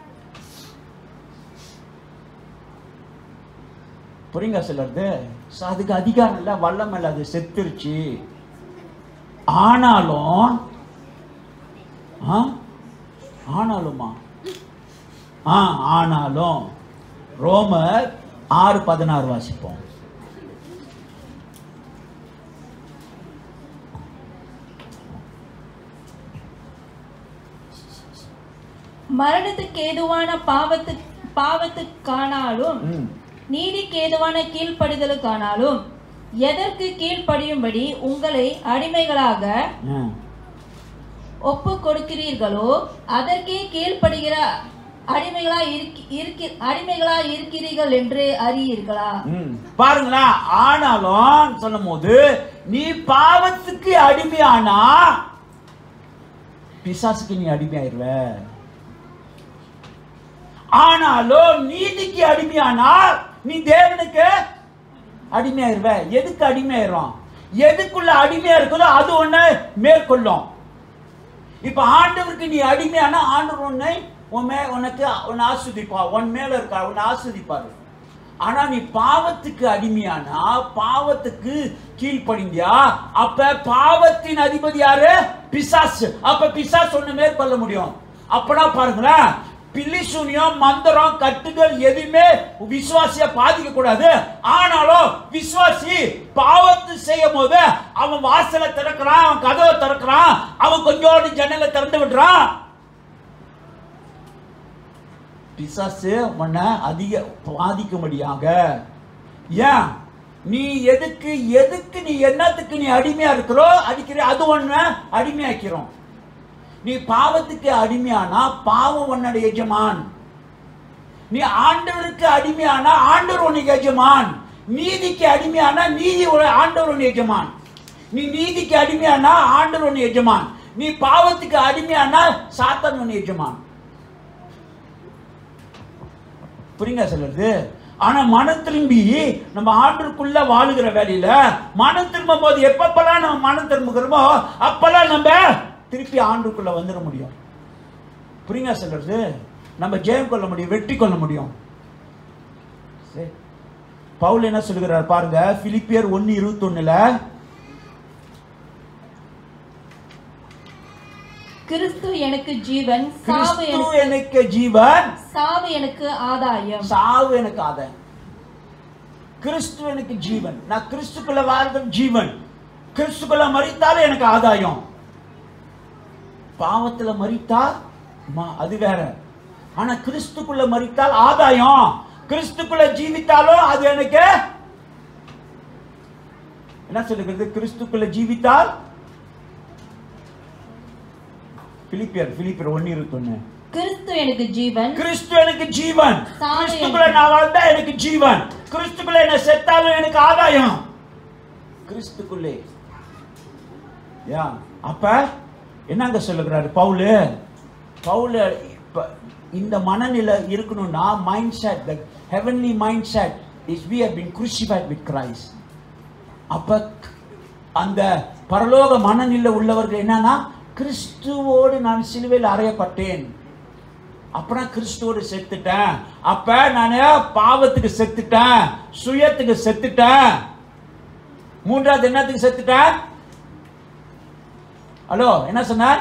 புரியுங்க சிலருது So, அதுக்கு அதிகாரம் இல்ல வல்லம் இல்ல அது செத்துருச்சு ஆனாலும் ஆ? ஆனாலுமா ஆ ஆனாலும் ரோமர் ஆறு பதினாறு வாசிப்போம் மரணத்துக்கு ஏதுவான பாவத்து பாவத்துக்கானாலும் ம். நீதிக்கு ஏதுவான கீழ்ப்படிதலுக்கானாலும் எதற்கு கீழ்ப்படியும்படி உங்களை அடிமைகளாக ஆ. ஒப்பு கொடுக்கிறீர்களோ அதற்கே கீழ்ப்படுகிற அடிமைகளா இருக்கி- இருக்கி- அடிமைகளா இருக்கிறீர்கள் என்று அறியீர்களா ம். பாருங்களா ஆனாலும் சொல்லும் போது நீ பாவத்துக்கு அடிமையானா பிசாசுக்கு நீ அடிமையாயிருவ ஆனாலும் நீதிக்கு அடிமையானா நீ தேவனுக்கு அடிமையாயிருவ எதுக்கு அடிமையாயிரும் எதுக்குள்ள அடிமையா இருக்குதோ அது ஒண்ணு மேற்கொள்ளும் இப்ப ஆண்டவருக்கு நீ அடிமையானா ஆண்டவர் உன்னை உன் மே உனக்கு உன்னை ஆஸ்வதிப்பா உன் மேல இருக்கா உன்னை ஆஸ்வதிப்பாரு ஆனா நீ பாவத்துக்கு அடிமையானா பாவத்துக்கு கீழ்ப்படிந்தியா அப்ப பாவத்தின் அதிபதி யாரு பிசாசு அப்ப பிசாசு ஒண்ணு மேற்கொள்ள முடியும் அப்பனா பாருங்களேன் பில்லிசூனியம் மந்திரம் கட்டுகள் எதுவுமே விசுவாசிய பாதிக்க கூடாது ஆனாலும் விசுவாசி பாவத்து செய்யும் போது அவன் வாசலை திறக்கிறான் அவன் கதவை திறக்கிறான் அவன் கொஞ்சோண்டு ஜன்னலை திறந்து விடுறான் பிசாசு உன்னை அதிக பாதிக்கும்படியாக ஏன் நீ எதுக்கு எதுக்கு நீ என்னத்துக்கு நீ அடிமையா இருக்கிறோ அடிக்கிற அது ஒண்ணு அடிமையாக்கிறோம் நீ பாவத்துக்கு அடிமையானா பாவம் உன்னோட எஜமான் நீ ஆண்டவருக்கு அடிமையானா ஆண்டவர் உனக்கு எஜமான் நீதிக்கு அடிமையானா நீதி உன- ஆண்டவர் உன் எஜமான் நீ நீதிக்கு அடிமையானா ஆண்டவர் உன் எஜமான் நீ பாவத்துக்கு அடிமையானா சாத்தான் உன் எஜமான் புரியுங்க சொல்றது ஆனா மனம் திரும்பி நம்ம ஆண்டுக்குள்ள வாழுகிற வேலையில மனம் திரும்பும் போது எப்பப்பெல்லாம் நம்ம மனம் திரும்புகிறோமோ அப்பெல்லாம் நம்ம திருப்பி ஆண்டுக்குள்ள வந்துட முடியும் புரியுங்க சொல்றது நம்ம ஜெயம் கொள்ள முடியும் வெற்றி கொள்ள முடியும் சரி. பவுல் என்ன சொல்லுகிறார் பாருங்க பிலிப்பியர் ஒன்னு இருபத்தி ஒண்ணுல கிறிஸ்து எனக்கு ஜீவன் சாவு கிறிஸ்து எனக்கு எனக்கு ஜீவன் சாவு எனக்கு ஆதாயம் சாவு எனக்கு ஆதாயம் கிறிஸ்து எனக்கு ஜீவன் நான் கிறிஸ்துக்குள்ள வாழ்றது ஜீவன் கிறிஸ்துக்குள்ள மறித்தாலும் எனக்கு ஆதாயம் பாவத்துல மறித்தா ம- அது வேற ஆனா கிறிஸ்துக்குள்ள மறித்தால் ஆதாயம் கிறிஸ்துக்குள்ள ஜீவித்தாலும் அது எனக்கு என்ன சொல்லுகிறது கிறிஸ்துக்குள்ள ஜீவித்தால் பிலிப்பியர் பிலிப்பியர் ஒன்னு இருபத்தொன்னு கிறிஸ்து எனக்கு ஜீவன் கிறிஸ்து எனக்கு ஜீவன் சாவு கிறிஸ்துக்குள்ள நான் வாழ்ந்தா எனக்கு ஜீவன் கிறிஸ்துக்குள்ள என்ன செத்தாலும் எனக்கு ஆதாயம் கிறிஸ்துக்குள்ளே யா அப்ப என்னங்க சொல்லுகிறாரு பவுலு பவுலு இப்ப இந்த மனநிலை இருக்கணும்னா mindset the heavenly mindset is we have been crucified with Christ அப்ப அந்த பரலோக மனநிலை உள்ளவர்கள் என்னன்னா கிறிஸ்துவோடு நான் சிலுவையில் அறையப்பட்டேன் அப்புறம் கிறிஸ்துவோடு செத்துட்டேன் அப்ப நான் பாவத்துக்கு செத்துட்டேன் சுயத்துக்கு செத்துட்டேன் மூன்றாவது என்னத்துக்கு செத்துட்டேன் ஹலோ என்ன சொன்னார்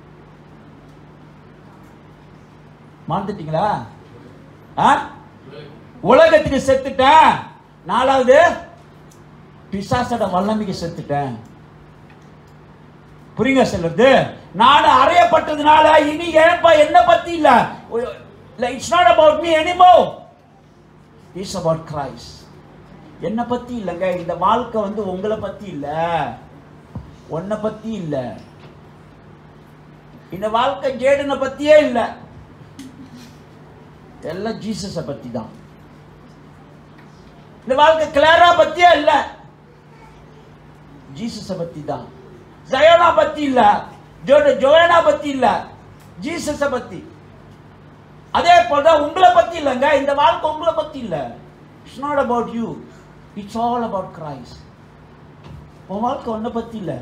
மறந்துட்டீங்களா ஆ? உலகத்துக்கு செத்துட்டேன் நாலாவது பிசாசோட வல்லமைக்கு செத்துட்டேன் புரியுங்க சொல்றது நான் அறையப்பட்டதுனால இனி ஏன்பா என்ன பத்தி இல்ல இட்ஸ் நாட் அபவுட் மீ எனிமோ இட்ஸ் அபவுட் கிரைஸ்ட் என்ன பத்தி இல்லைங்க இந்த வாழ்க்கை வந்து உங்களை பத்தி இல்ல உன்னை பத்தி இல்ல இந்த வாழ்க்கை ஜேடனை பத்தியே இல்ல எல்லாம் ஜீசஸ பத்தி தான் இந்த வாழ்க்கை கிளாரா பத்தியே இல்ல ஜீசஸ பத்தி தான் ஜயோனா பத்தி இல்ல ஜோ ஜோயனா பத்தி இல்ல ஜீசஸ பத்தி அதே போல உங்களை பத்தி இல்லைங்க இந்த வாழ்க்கை உங்களை பத்தி இல்ல it's not about you it's all about Christ உன் வாழ்க்கை உன்னை பத்தி இல்ல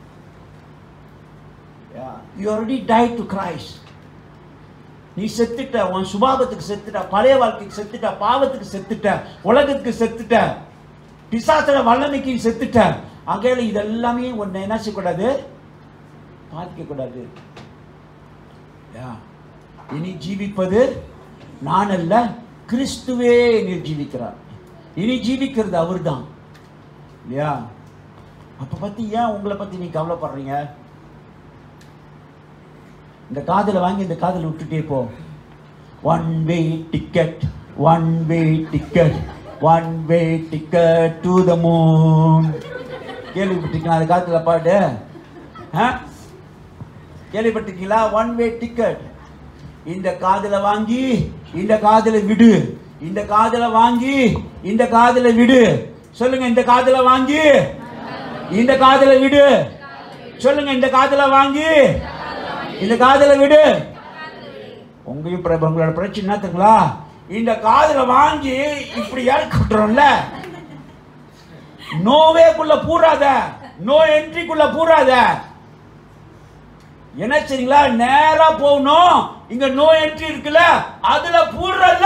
you already die to Christ நீ செத்துட்ட உன் சுபாவத்துக்கு செத்துட்ட பழைய வாழ்க்கைக்கு செத்துட்ட பாவத்துக்கு செத்துட்ட உலகத்துக்கு செத்துட்ட பிசாசோட வல்லமைக்கு செத்துட்ட அகையில இதெல்லாமே உன்னை என்ன செய்யக்கூடாது பாதிக்க கூடாது இனி ஜீவிப்பது நான் அல்ல கிறிஸ்துவே நீர் ஜீவிக்கிறார் இனி ஜீவிக்கிறது அவர்தான் இல்லையா அப்ப பத்தி ஏன் உங்களை பத்தி நீ கவலைப்படுறீங்க இந்த காதல வாங்கி இந்த காதல விட்டுட்டே போ one way ticket one way ticket one way ticket to the moon கேள்விப்பட்டிருக்கீங்களா அந்த காலத்துல பாட்டு ஆ? கேள்விப்பட்டிருக்கீங்களா ஒன் வே டிக்கெட் இந்த காதல வாங்கி இந்த காதல விடு இந்த காதல வாங்கி இந்த காதல விடு சொல்லுங்க இந்த காதல வாங்கி இந்த காதல விடு சொல்லுங்க இந்த காதல வாங்கி இந்த காதல விடு உங்களையும் பிர- உங்களோட பிரச்சனை என்னத்துங்களா இந்த காதல வாங்கி இப்படி இறக்கி விட்டுறோம்ல நோவேக்குள்ள பூராத நோ என்ட்ரிக்குள்ள பூராத என்ன சரிங்களா நேரா போகணும் இங்க நோ என்ட்ரி இருக்குல்ல அதுல பூர்றல்ல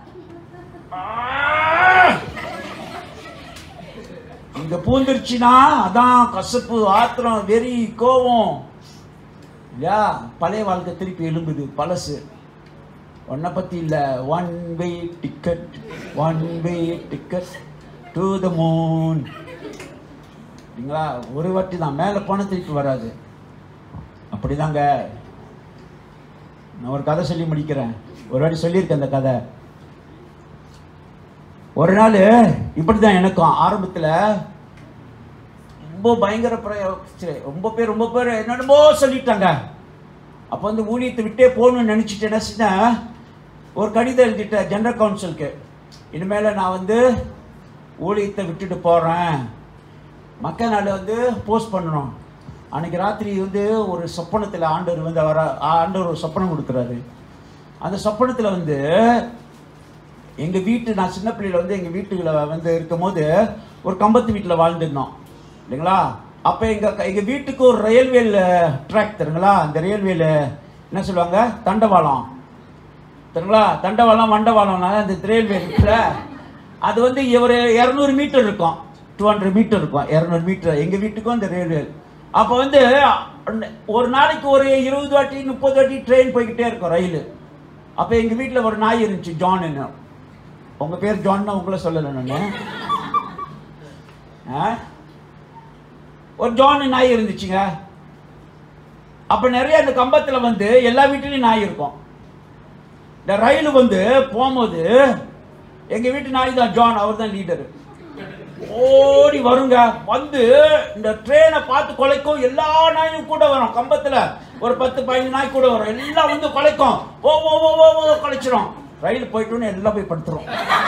இங்க பூந்துருச்சுன்னா அதான் கசப்பு ஆத்திரம் வெறி கோவம் இல்லையா பழைய வாழ்க்கை திருப்பி எழும்புது பழசு உன்னை பத்தி இல்ல one way ticket one way ticket to the moon சரிங்களா ஒரு வாட்டி தான் மேலே போன திருப்பி வராது அப்படிதாங்க நான் ஒரு கதை சொல்லி முடிக்கிறேன் ஒரு வாட்டி சொல்லியிருக்கேன் அந்த கதை ஒரு நாள் இப்படிதான் எனக்கும் ஆரம்பத்துல ரொம்ப பயங்கர பிரய- சரி, ரொம்ப பேர் ரொம்ப பேர் என்னென்னமோ சொல்லிட்டாங்க அப்போ வந்து ஊழியத்தை விட்டே போகணும்னு நினச்சிட்டு என்ன செஞ்சேன் ஒரு கடிதம் எழுதிட்டேன் ஜெனரல் கவுன்சிலுக்கு இனிமேல் நான் வந்து ஊழியத்தை விட்டுட்டு போகிறேன் மக்கள் நாள் வந்து போஸ்ட் பண்ணணும் அன்னைக்கு ராத்திரி வந்து ஒரு சொப்பனத்தில் ஆண்டவர் வந்து வர ஆண்டவர் ஒரு சொப்பனம் கொடுக்குறாரு அந்த சொப்பனத்தில் வந்து எங்கள் வீட்டு நான் சின்ன பிள்ளையில வந்து எங்கள் வீட்டுல வந்து இருக்கும்போது ஒரு கம்பத்து வீட்டில் வாழ்ந்துருந்தோம் இல்லைங்களா அப்போ எங்கள் எங்கள் வீட்டுக்கு ஒரு ரயில்வேல ட்ராக் தருங்களா அந்த ரயில்வேல என்ன சொல்லுவாங்க தண்டவாளம் தெரியுங்களா தண்டவாளம் வண்டவாளம் அந்த ரயில்வே இருக்குல்ல அது வந்து ஒரு இரநூறு மீட்டர் இருக்கும் டூ ஹண்ட்ரட் மீட்டர் இருக்கும் இரநூறு மீட்டர் எங்கள் வீட்டுக்கும் அந்த ரயில்வே அப்போ வந்து ஒரு நாளைக்கு ஒரு இருபது வாட்டி முப்பது வாட்டி ட்ரெயின் போய்கிட்டே இருக்கும் ரயில் அப்போ எங்கள் வீட்டில் ஒரு நாய் இருந்துச்சு ஜான் என்ன உங்க பேர் ஜான் உங்களை சொல்லலை நான் ஒரு ஜான் நாய் இருந்துச்சுங்க அப்ப நிறைய அந்த கம்பத்துல வந்து எல்லா வீட்லயும் நாய் இருக்கும் இந்த ரயில் வந்து போகும்போது எங்க வீட்டு நாய் தான் ஜான் அவர் தான் லீடர் ஓடி வருங்க வந்து இந்த ட்ரெயினை பார்த்து குலைக்கும் எல்லா நாயும் கூட வரும் கம்பத்துல ஒரு பத்து பதினஞ்சு நாய் கூட வரும் எல்லாம் வந்து குலைக்கும் ஓ ஓ ஓ ஓ ஓ குலைச்சிரும் ரயில் போயிட்டோன்னு எல்லாம் போய் படுத்துரும்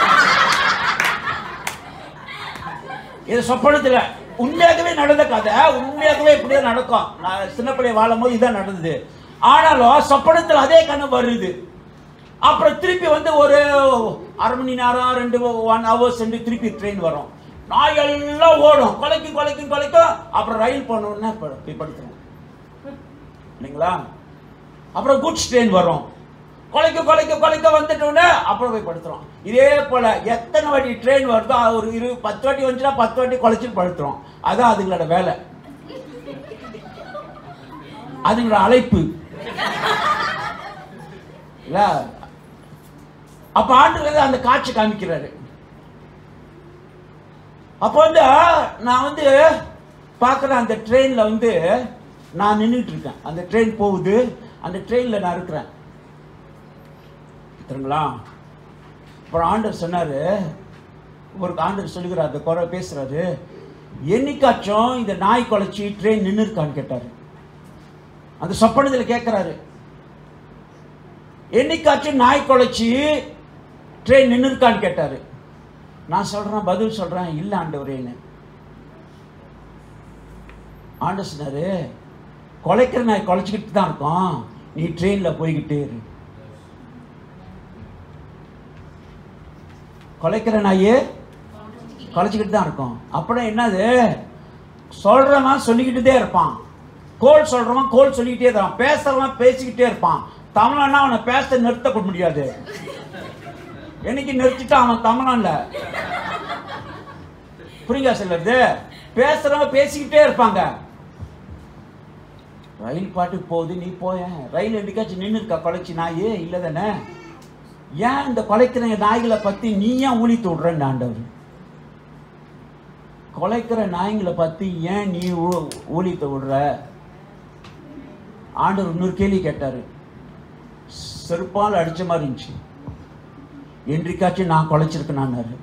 இது சொப்பனத்துல உண்மையாகவே நடந்த கதை உண்மையாகவே இப்படியே நடக்கும் நான் சின்ன பிள்ளைய வாழும் போது இதான் நடந்தது ஆனாலும் சொப்பனத்தில் அதே கனவு வருது அப்புறம் திருப்பி வந்து ஒரு அரை மணி நேரம் ரெண்டு ஒன் ஹவர்ஸ் ரெண்டு திருப்பி ட்ரெயின் வரும் நாய் எல்லாம் ஓடும் கொலைக்கும் கொலைக்கும் கொலைக்கும் அப்புறம் ரயில் போனோடனே போய் படுத்துரும் இல்லைங்களா அப்புறம் குட்ஸ் ட்ரெயின் வரும் கொலைக்க கொலைக்க கொலைக்க வந்துட்டோன்னே அப்புறம் போய் படுத்துறோம் இதே போல எத்தனை வாட்டி ட்ரெயின் வருதோ அது ஒரு இரு பத்து வாட்டி வந்துச்சுன்னா பத்து வாட்டி குலைச்சிட்டு படுத்துறோம் அதான் அதுங்களோட வேலை அதுங்களோட அழைப்பு இல்ல அப்ப ஆண்டு வந்து அந்த காட்சி காமிக்கிறாரு அப்போ வந்து நான் வந்து பார்க்குறேன் அந்த ட்ரெயினில் வந்து நான் நின்றுட்டு இருக்கேன் அந்த ட்ரெயின் போகுது அந்த ட்ரெயினில் நான் இருக்கிறேன் தெரியுங்களா அப்புறம் ஆண்டர் சொன்னார் ஒரு ஆண்டர் சொல்லுகிறார் அந்த குறை பேசுறாரு என்னைக்காச்சும் இந்த நாய் குலைச்சி ட்ரெயின் நின்று இருக்கான்னு கேட்டார் அந்த சொப்பனத்தில் கேட்குறாரு என்னைக்காச்சும் நாய் குலைச்சி ட்ரெயின் நின்று இருக்கான்னு கேட்டார் நான் சொல்கிறேன் பதில் சொல்கிறேன் இல்லை ஆண்டவரேன்னு ஆண்டவர் சொன்னாரு குலைக்கிற நாய் குலைச்சிக்கிட்டு தான் இருக்கோம் நீ ட்ரெயினில் போய்கிட்டே இரு குலைக்கிற நாயே குலைச்சிக்கிட்டு தான் இருக்கும் அப்புறம் என்னது சொல்றவன் சொல்லிக்கிட்டே இருப்பான் கோல் சொல்றவன் கோல் சொல்லிக்கிட்டே இருப்பான் பேசுறவன் பேசிக்கிட்டே இருப்பான் தமிழன்னா அவனை பேச நிறுத்த முடியாது என்னைக்கு நிறுத்திட்டான் அவன் தமிழன்ல புரியுங்க சொல்லுறது பேசுறவங்க பேசிக்கிட்டே இருப்பாங்க ரயில் பாட்டுக்கு போகுது நீ போய ரயில் எதுக்காச்சும் நின்று இருக்கா கொலைச்சி நாயே இல்லை தானே ஏன் இந்த கொலைக்கிற நாய்களை பத்தி நீ ஏன் ஊழித்து விடுறன்னு ஆண்டவர் கொலைக்கிற நாய்களை பத்தி ஏன் நீ ஊ- ஊழித்து விடுற ஆண்டவர் இன்னொரு கேள்வி கேட்டாரு செருப்பால் அடிச்ச மாதிரி இருந்துச்சு என்றைக்காச்சும் நான் குலைச்சிருக்கேனாரு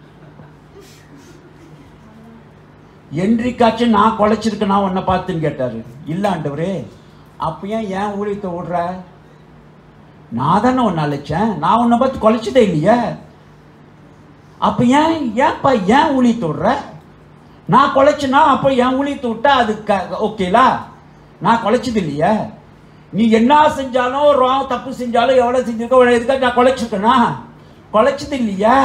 என்றைக்காச்சும் நான் குலைச்சிருக்கேனா உன்னை பார்த்துன்னு கேட்டாரு இல்ல ஆண்டவரே அப்ப ஏன் ஏன் ஊழியத்தை விடுற நான் தானே உன்னை அழைச்சேன் நான் உன்னை பார்த்து குலைச்சதே இல்லையே அப்ப ஏன் ஏன்ப்பா ஏன் ஊழியத்தை விடுற நான் குலைச்சனா அப்போ என் ஊழியத்தை விட்டா அது ஓகேலா நான் குலைச்சது இல்லையே நீ என்ன செஞ்சாலும் ராங் தப்பு செஞ்சாலும் எவ்வளவு செஞ்சிருக்க உன்னை எதுக்காக நான் குலைச்சிருக்கேனா குலைச்சது இல்லையா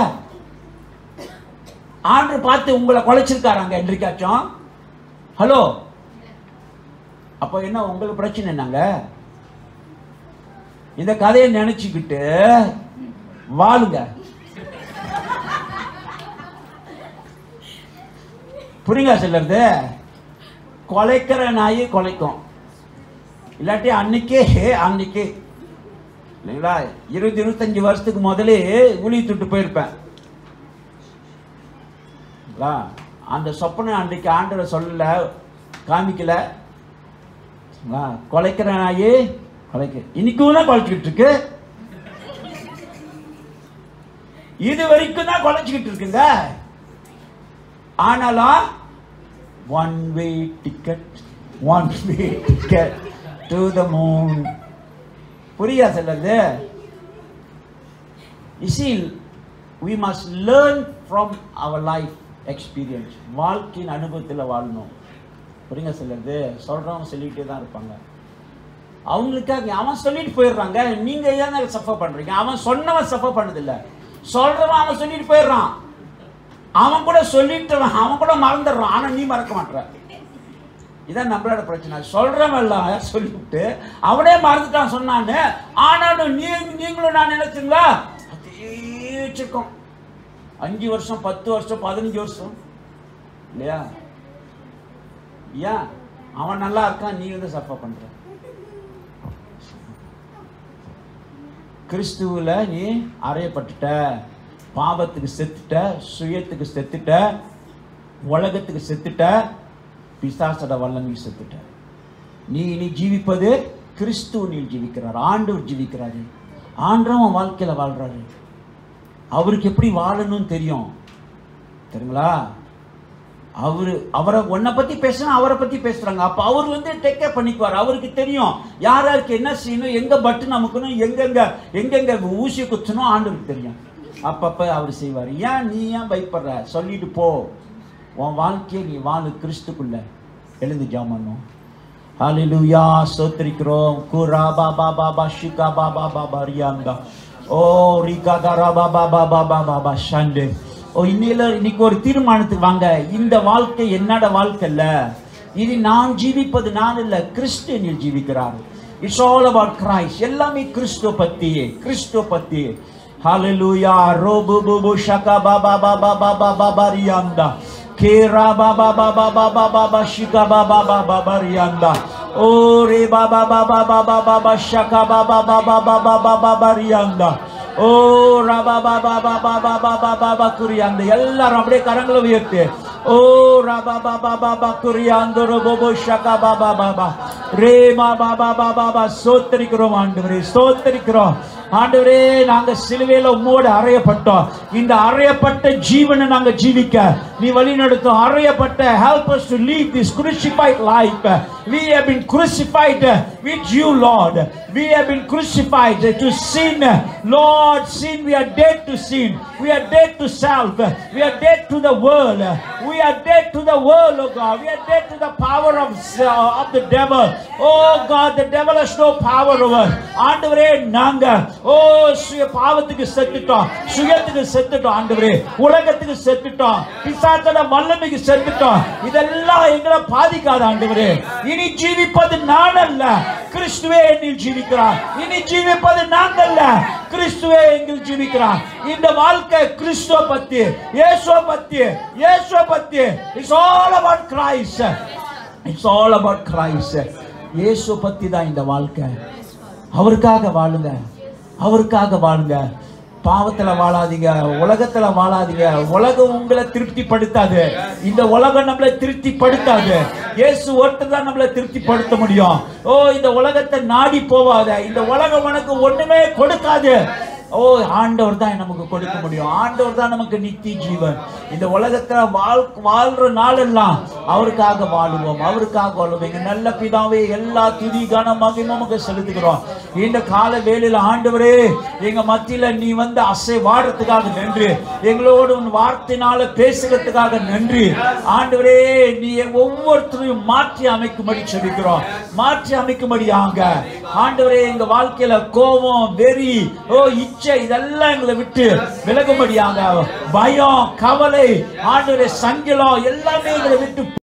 ஆண்டு பார்த்து உங்களை குலைச்சிருக்காராங்க என்றைக்காச்சும் ஹலோ அப்போ என்ன உங்களுக்கு பிரச்சனை என்னங்க இந்த கதையை நினைச்சுக்கிட்டு வாழுங்க புரியுங்க சொல்லுறது கொலைக்கிற நாய் கொலைக்கும் இல்லாட்டி அன்னைக்கே அன்னைக்கே இல்லைங்களா இருபது இருபத்தஞ்சு வருஷத்துக்கு முதலே ஊழி துட்டு போயிருப்பேன் இல்லைங்களா? அந்த சொப்பனை அன்றைக்கு ஆண்டவர் சொல்லல காமிக்கல சரிங்களா? கொலைக்கிற நாயே கொலைக்க இன்னைக்கும் தான் குலைச்சிக்கிட்டு இருக்கு இது வரைக்கும் தான் குலைச்சிக்கிட்டு இருக்குங்க ஆனாலும் one way ticket one way ticket to the moon புரியா சொல்லுது இசில் we must learn from our life experience வாழ்க்கையின் அனுபவத்தில் வாழணும் புரியுங்க சொல்லுறது சொல்றவங்க சொல்லிக்கிட்டே தான் இருப்பாங்க அவங்களுக்காக அவன் சொல்லிட்டு போயிடுறாங்க நீங்க ஏன் சஃபர் பண்றீங்க அவன் சொன்னவன் சஃபர் பண்ணதில்ல சொல்றவன் அவன் சொல்லிட்டு போயிடுறான் அவன் கூட சொல்லிட்டுறான் அவன் கூட மறந்துடுறான் ஆனா நீ மறக்க மாட்ற இதான் நம்மளோட பிரச்சனை சொல்றவன் எல்லாம் சொல்லிவிட்டு அவனே மறந்துட்டான் சொன்னான்னு ஆனாலும் நீ நீங்களும் நான் நினைச்சுங்களா அதே வச்சிருக்கோம் அஞ்சு வருஷம் பத்து வருஷம் பதினஞ்சு வருஷம் இல்லையா ஏன் அவன் நல்லா இருக்கான் நீ வந்து சஃபர் பண்ற கிறிஸ்துவுல நீ அறையப்பட்டுட்ட பாவத்துக்கு செத்துட்ட சுயத்துக்கு செத்துட்ட உலகத்துக்கு செத்துட்ட பிசாசட வல்லமைக்கு செத்துட்ட நீ நீ ஜீவிப்பது கிறிஸ்துவ நீ ஜீவிக்கிறார் ஆண்டவர் ஜீவிக்கிறாரு ஆண்டவன் வாழ்க்கையில வாழ்றாரு அவருக்கு எப்படி வாழணும்னு தெரியும் தெரியுங்களா அவரு அவரை உன்னை பத்தி பேசுனா அவரை பத்தி பேசுறாங்க அப்ப அவர் வந்து டேக் கேர் பண்ணிக்குவார் அவருக்கு தெரியும் யார் யாருக்கு என்ன செய்யணும் எங்க பட்டன் அமுக்கணும் எங்கெங்க எங்கெங்க ஊசி குத்தணும் ஆண்டவருக்கு தெரியும் அப்பப்ப அவர் செய்வார் ஏன் நீ ஏன் பயப்படுற சொல்லிட்டு போ உன் வாழ்க்கையை நீ வாழு கிறிஸ்துக்குள்ள எழுந்து ஜாமனும் ஹalleluya ஸ்தோத்திரிக்கிறோம் குரா பாபா பாபா ஷிகா பாபா பாபா ரியாந்தா ஓ ரிகா தரா பாபா பாபா பாபா ஷண்டே ஓ இன்னையில இன்னைக்கு ஒரு தீர்மானத்துக்கு வாங்க இந்த வாழ்க்கை என்னோட வாழ்க்கை இல்ல இது நான் ஜீவிப்பது நான் இல்ல கிறிஸ்து என்னில் ஜீவிக்கிறார் இட்ஸ் ஆல் அபவுட் கிரைஸ்ட் எல்லாமே கிறிஸ்துவ பத்தி கிறிஸ்துவ பத்தி ஹalleluya ரோபு புபு ஷகா பாபா Baba Baba Baba ரியாந்தா Kera baba baba baba baba shika baba baba barianda. Ore baba baba baba baba shaka baba baba baba baba barianda. ஓ ரபா பாபா பாபா பாபா பாபா பா குறியாந்து எல்லாரும் அப்படியே கரங்களை உயர்த்து ஓ ரபா பாபா பாபா குறியாந்து ரொபோ ஷகா பாபா பாபா ரே மா பாபா பாபா பா சோத்தரிக்கிறோம் ஆண்டவரே சோத்தரிக்கிறோம் ஆண்டவரே நாங்க சிலுவையில உம்மோடு அறையப்பட்டோம் இந்த அறையப்பட்ட ஜீவனை நாங்க ஜீவிக்க நீ வழி நடத்தும் அறையப்பட்ட help us to lead this crucified life we have been crucified with you lord we have been crucified to sin lord sin we are dead to sin we are dead to self we are dead to the world we are dead to the world oh god we are dead to the power of uh, of the devil oh god the devil has no power over us ஆண்டவரே நாங்க ஓ சுய பாவத்துக்கு செத்துட்டோம் சுயத்துக்கு செத்துட்டோம் ஆண்டவரே உலகத்துக்கு செத்துட்டோம் பிசாசோட வல்லமைக்கு செத்துட்டோம் இதெல்லாம் எங்களை பாதிக்காத ஆண்டவரே இனி ஜீவிப்பது நான் அல்ல கிறிஸ்துவே என்னில் ஜீவிக்கிறார் இனி ஜீவிப்பது நான் அல்ல கிறிஸ்துவே எங்கில் ஜீவிக்கிறார் இந்த வாழ்க்கை கிறிஸ்துவ பத்தி இயேசுவ பத்தி இயேசுவ பத்தி it's all about Christ it's all about Christ இயேசு பத்தி தான் இந்த வாழ்க்கை அவருக்காக வாழுங்க அவருக்காக வாழுங்க பாவத்துல வாழாதீங்க உலகத்துல வாழாதீங்க உலகம் உங்களை திருப்திப்படுத்தாது இந்த உலகம் நம்மளை திருப்திப்படுத்தாது இயேசு ஒருத்தர் தான் நம்மளை திருப்திப்படுத்த முடியும் ஓ இந்த உலகத்தை நாடி போவாத இந்த உலகம் உனக்கு ஒண்ணுமே கொடுக்காது ஓ ஆண்டவர் தான் நமக்கு கொடுக்க முடியும் ஆண்டவர் தான் நமக்கு நித்திய ஜீவன் இந்த உலகத்துல வாழ் வாழ்ற நாளெல்லாம் அவருக்காக வாழுவோம் அவருக்காக வாழுவோம் எங்க நல்ல பிதாவே எல்லா துதி கன மகிமுக செலுத்துகிறோம் இந்த கால வேளையில ஆண்டவரே எங்க மத்தியில நீ வந்து அசை வாடுறதுக்காக நன்றி எங்களோடு உன் வார்த்தையினால பேசுகிறதுக்காக நன்றி ஆண்டவரே நீ எங்க ஒவ்வொருத்தரையும் மாற்றி அமைக்கும்படி செபிக்கிறோம் மாற்றி அமைக்கும்படியாங்க ஆண்டவரே எங்க வாழ்க்கையில கோபம் வெறி ஓ இச்சை இதெல்லாம் எங்களை விட்டு விலகும்படியாக பயம் கவலை ஆண்டவரே சங்கிலம் எல்லாமே எங்களை விட்டு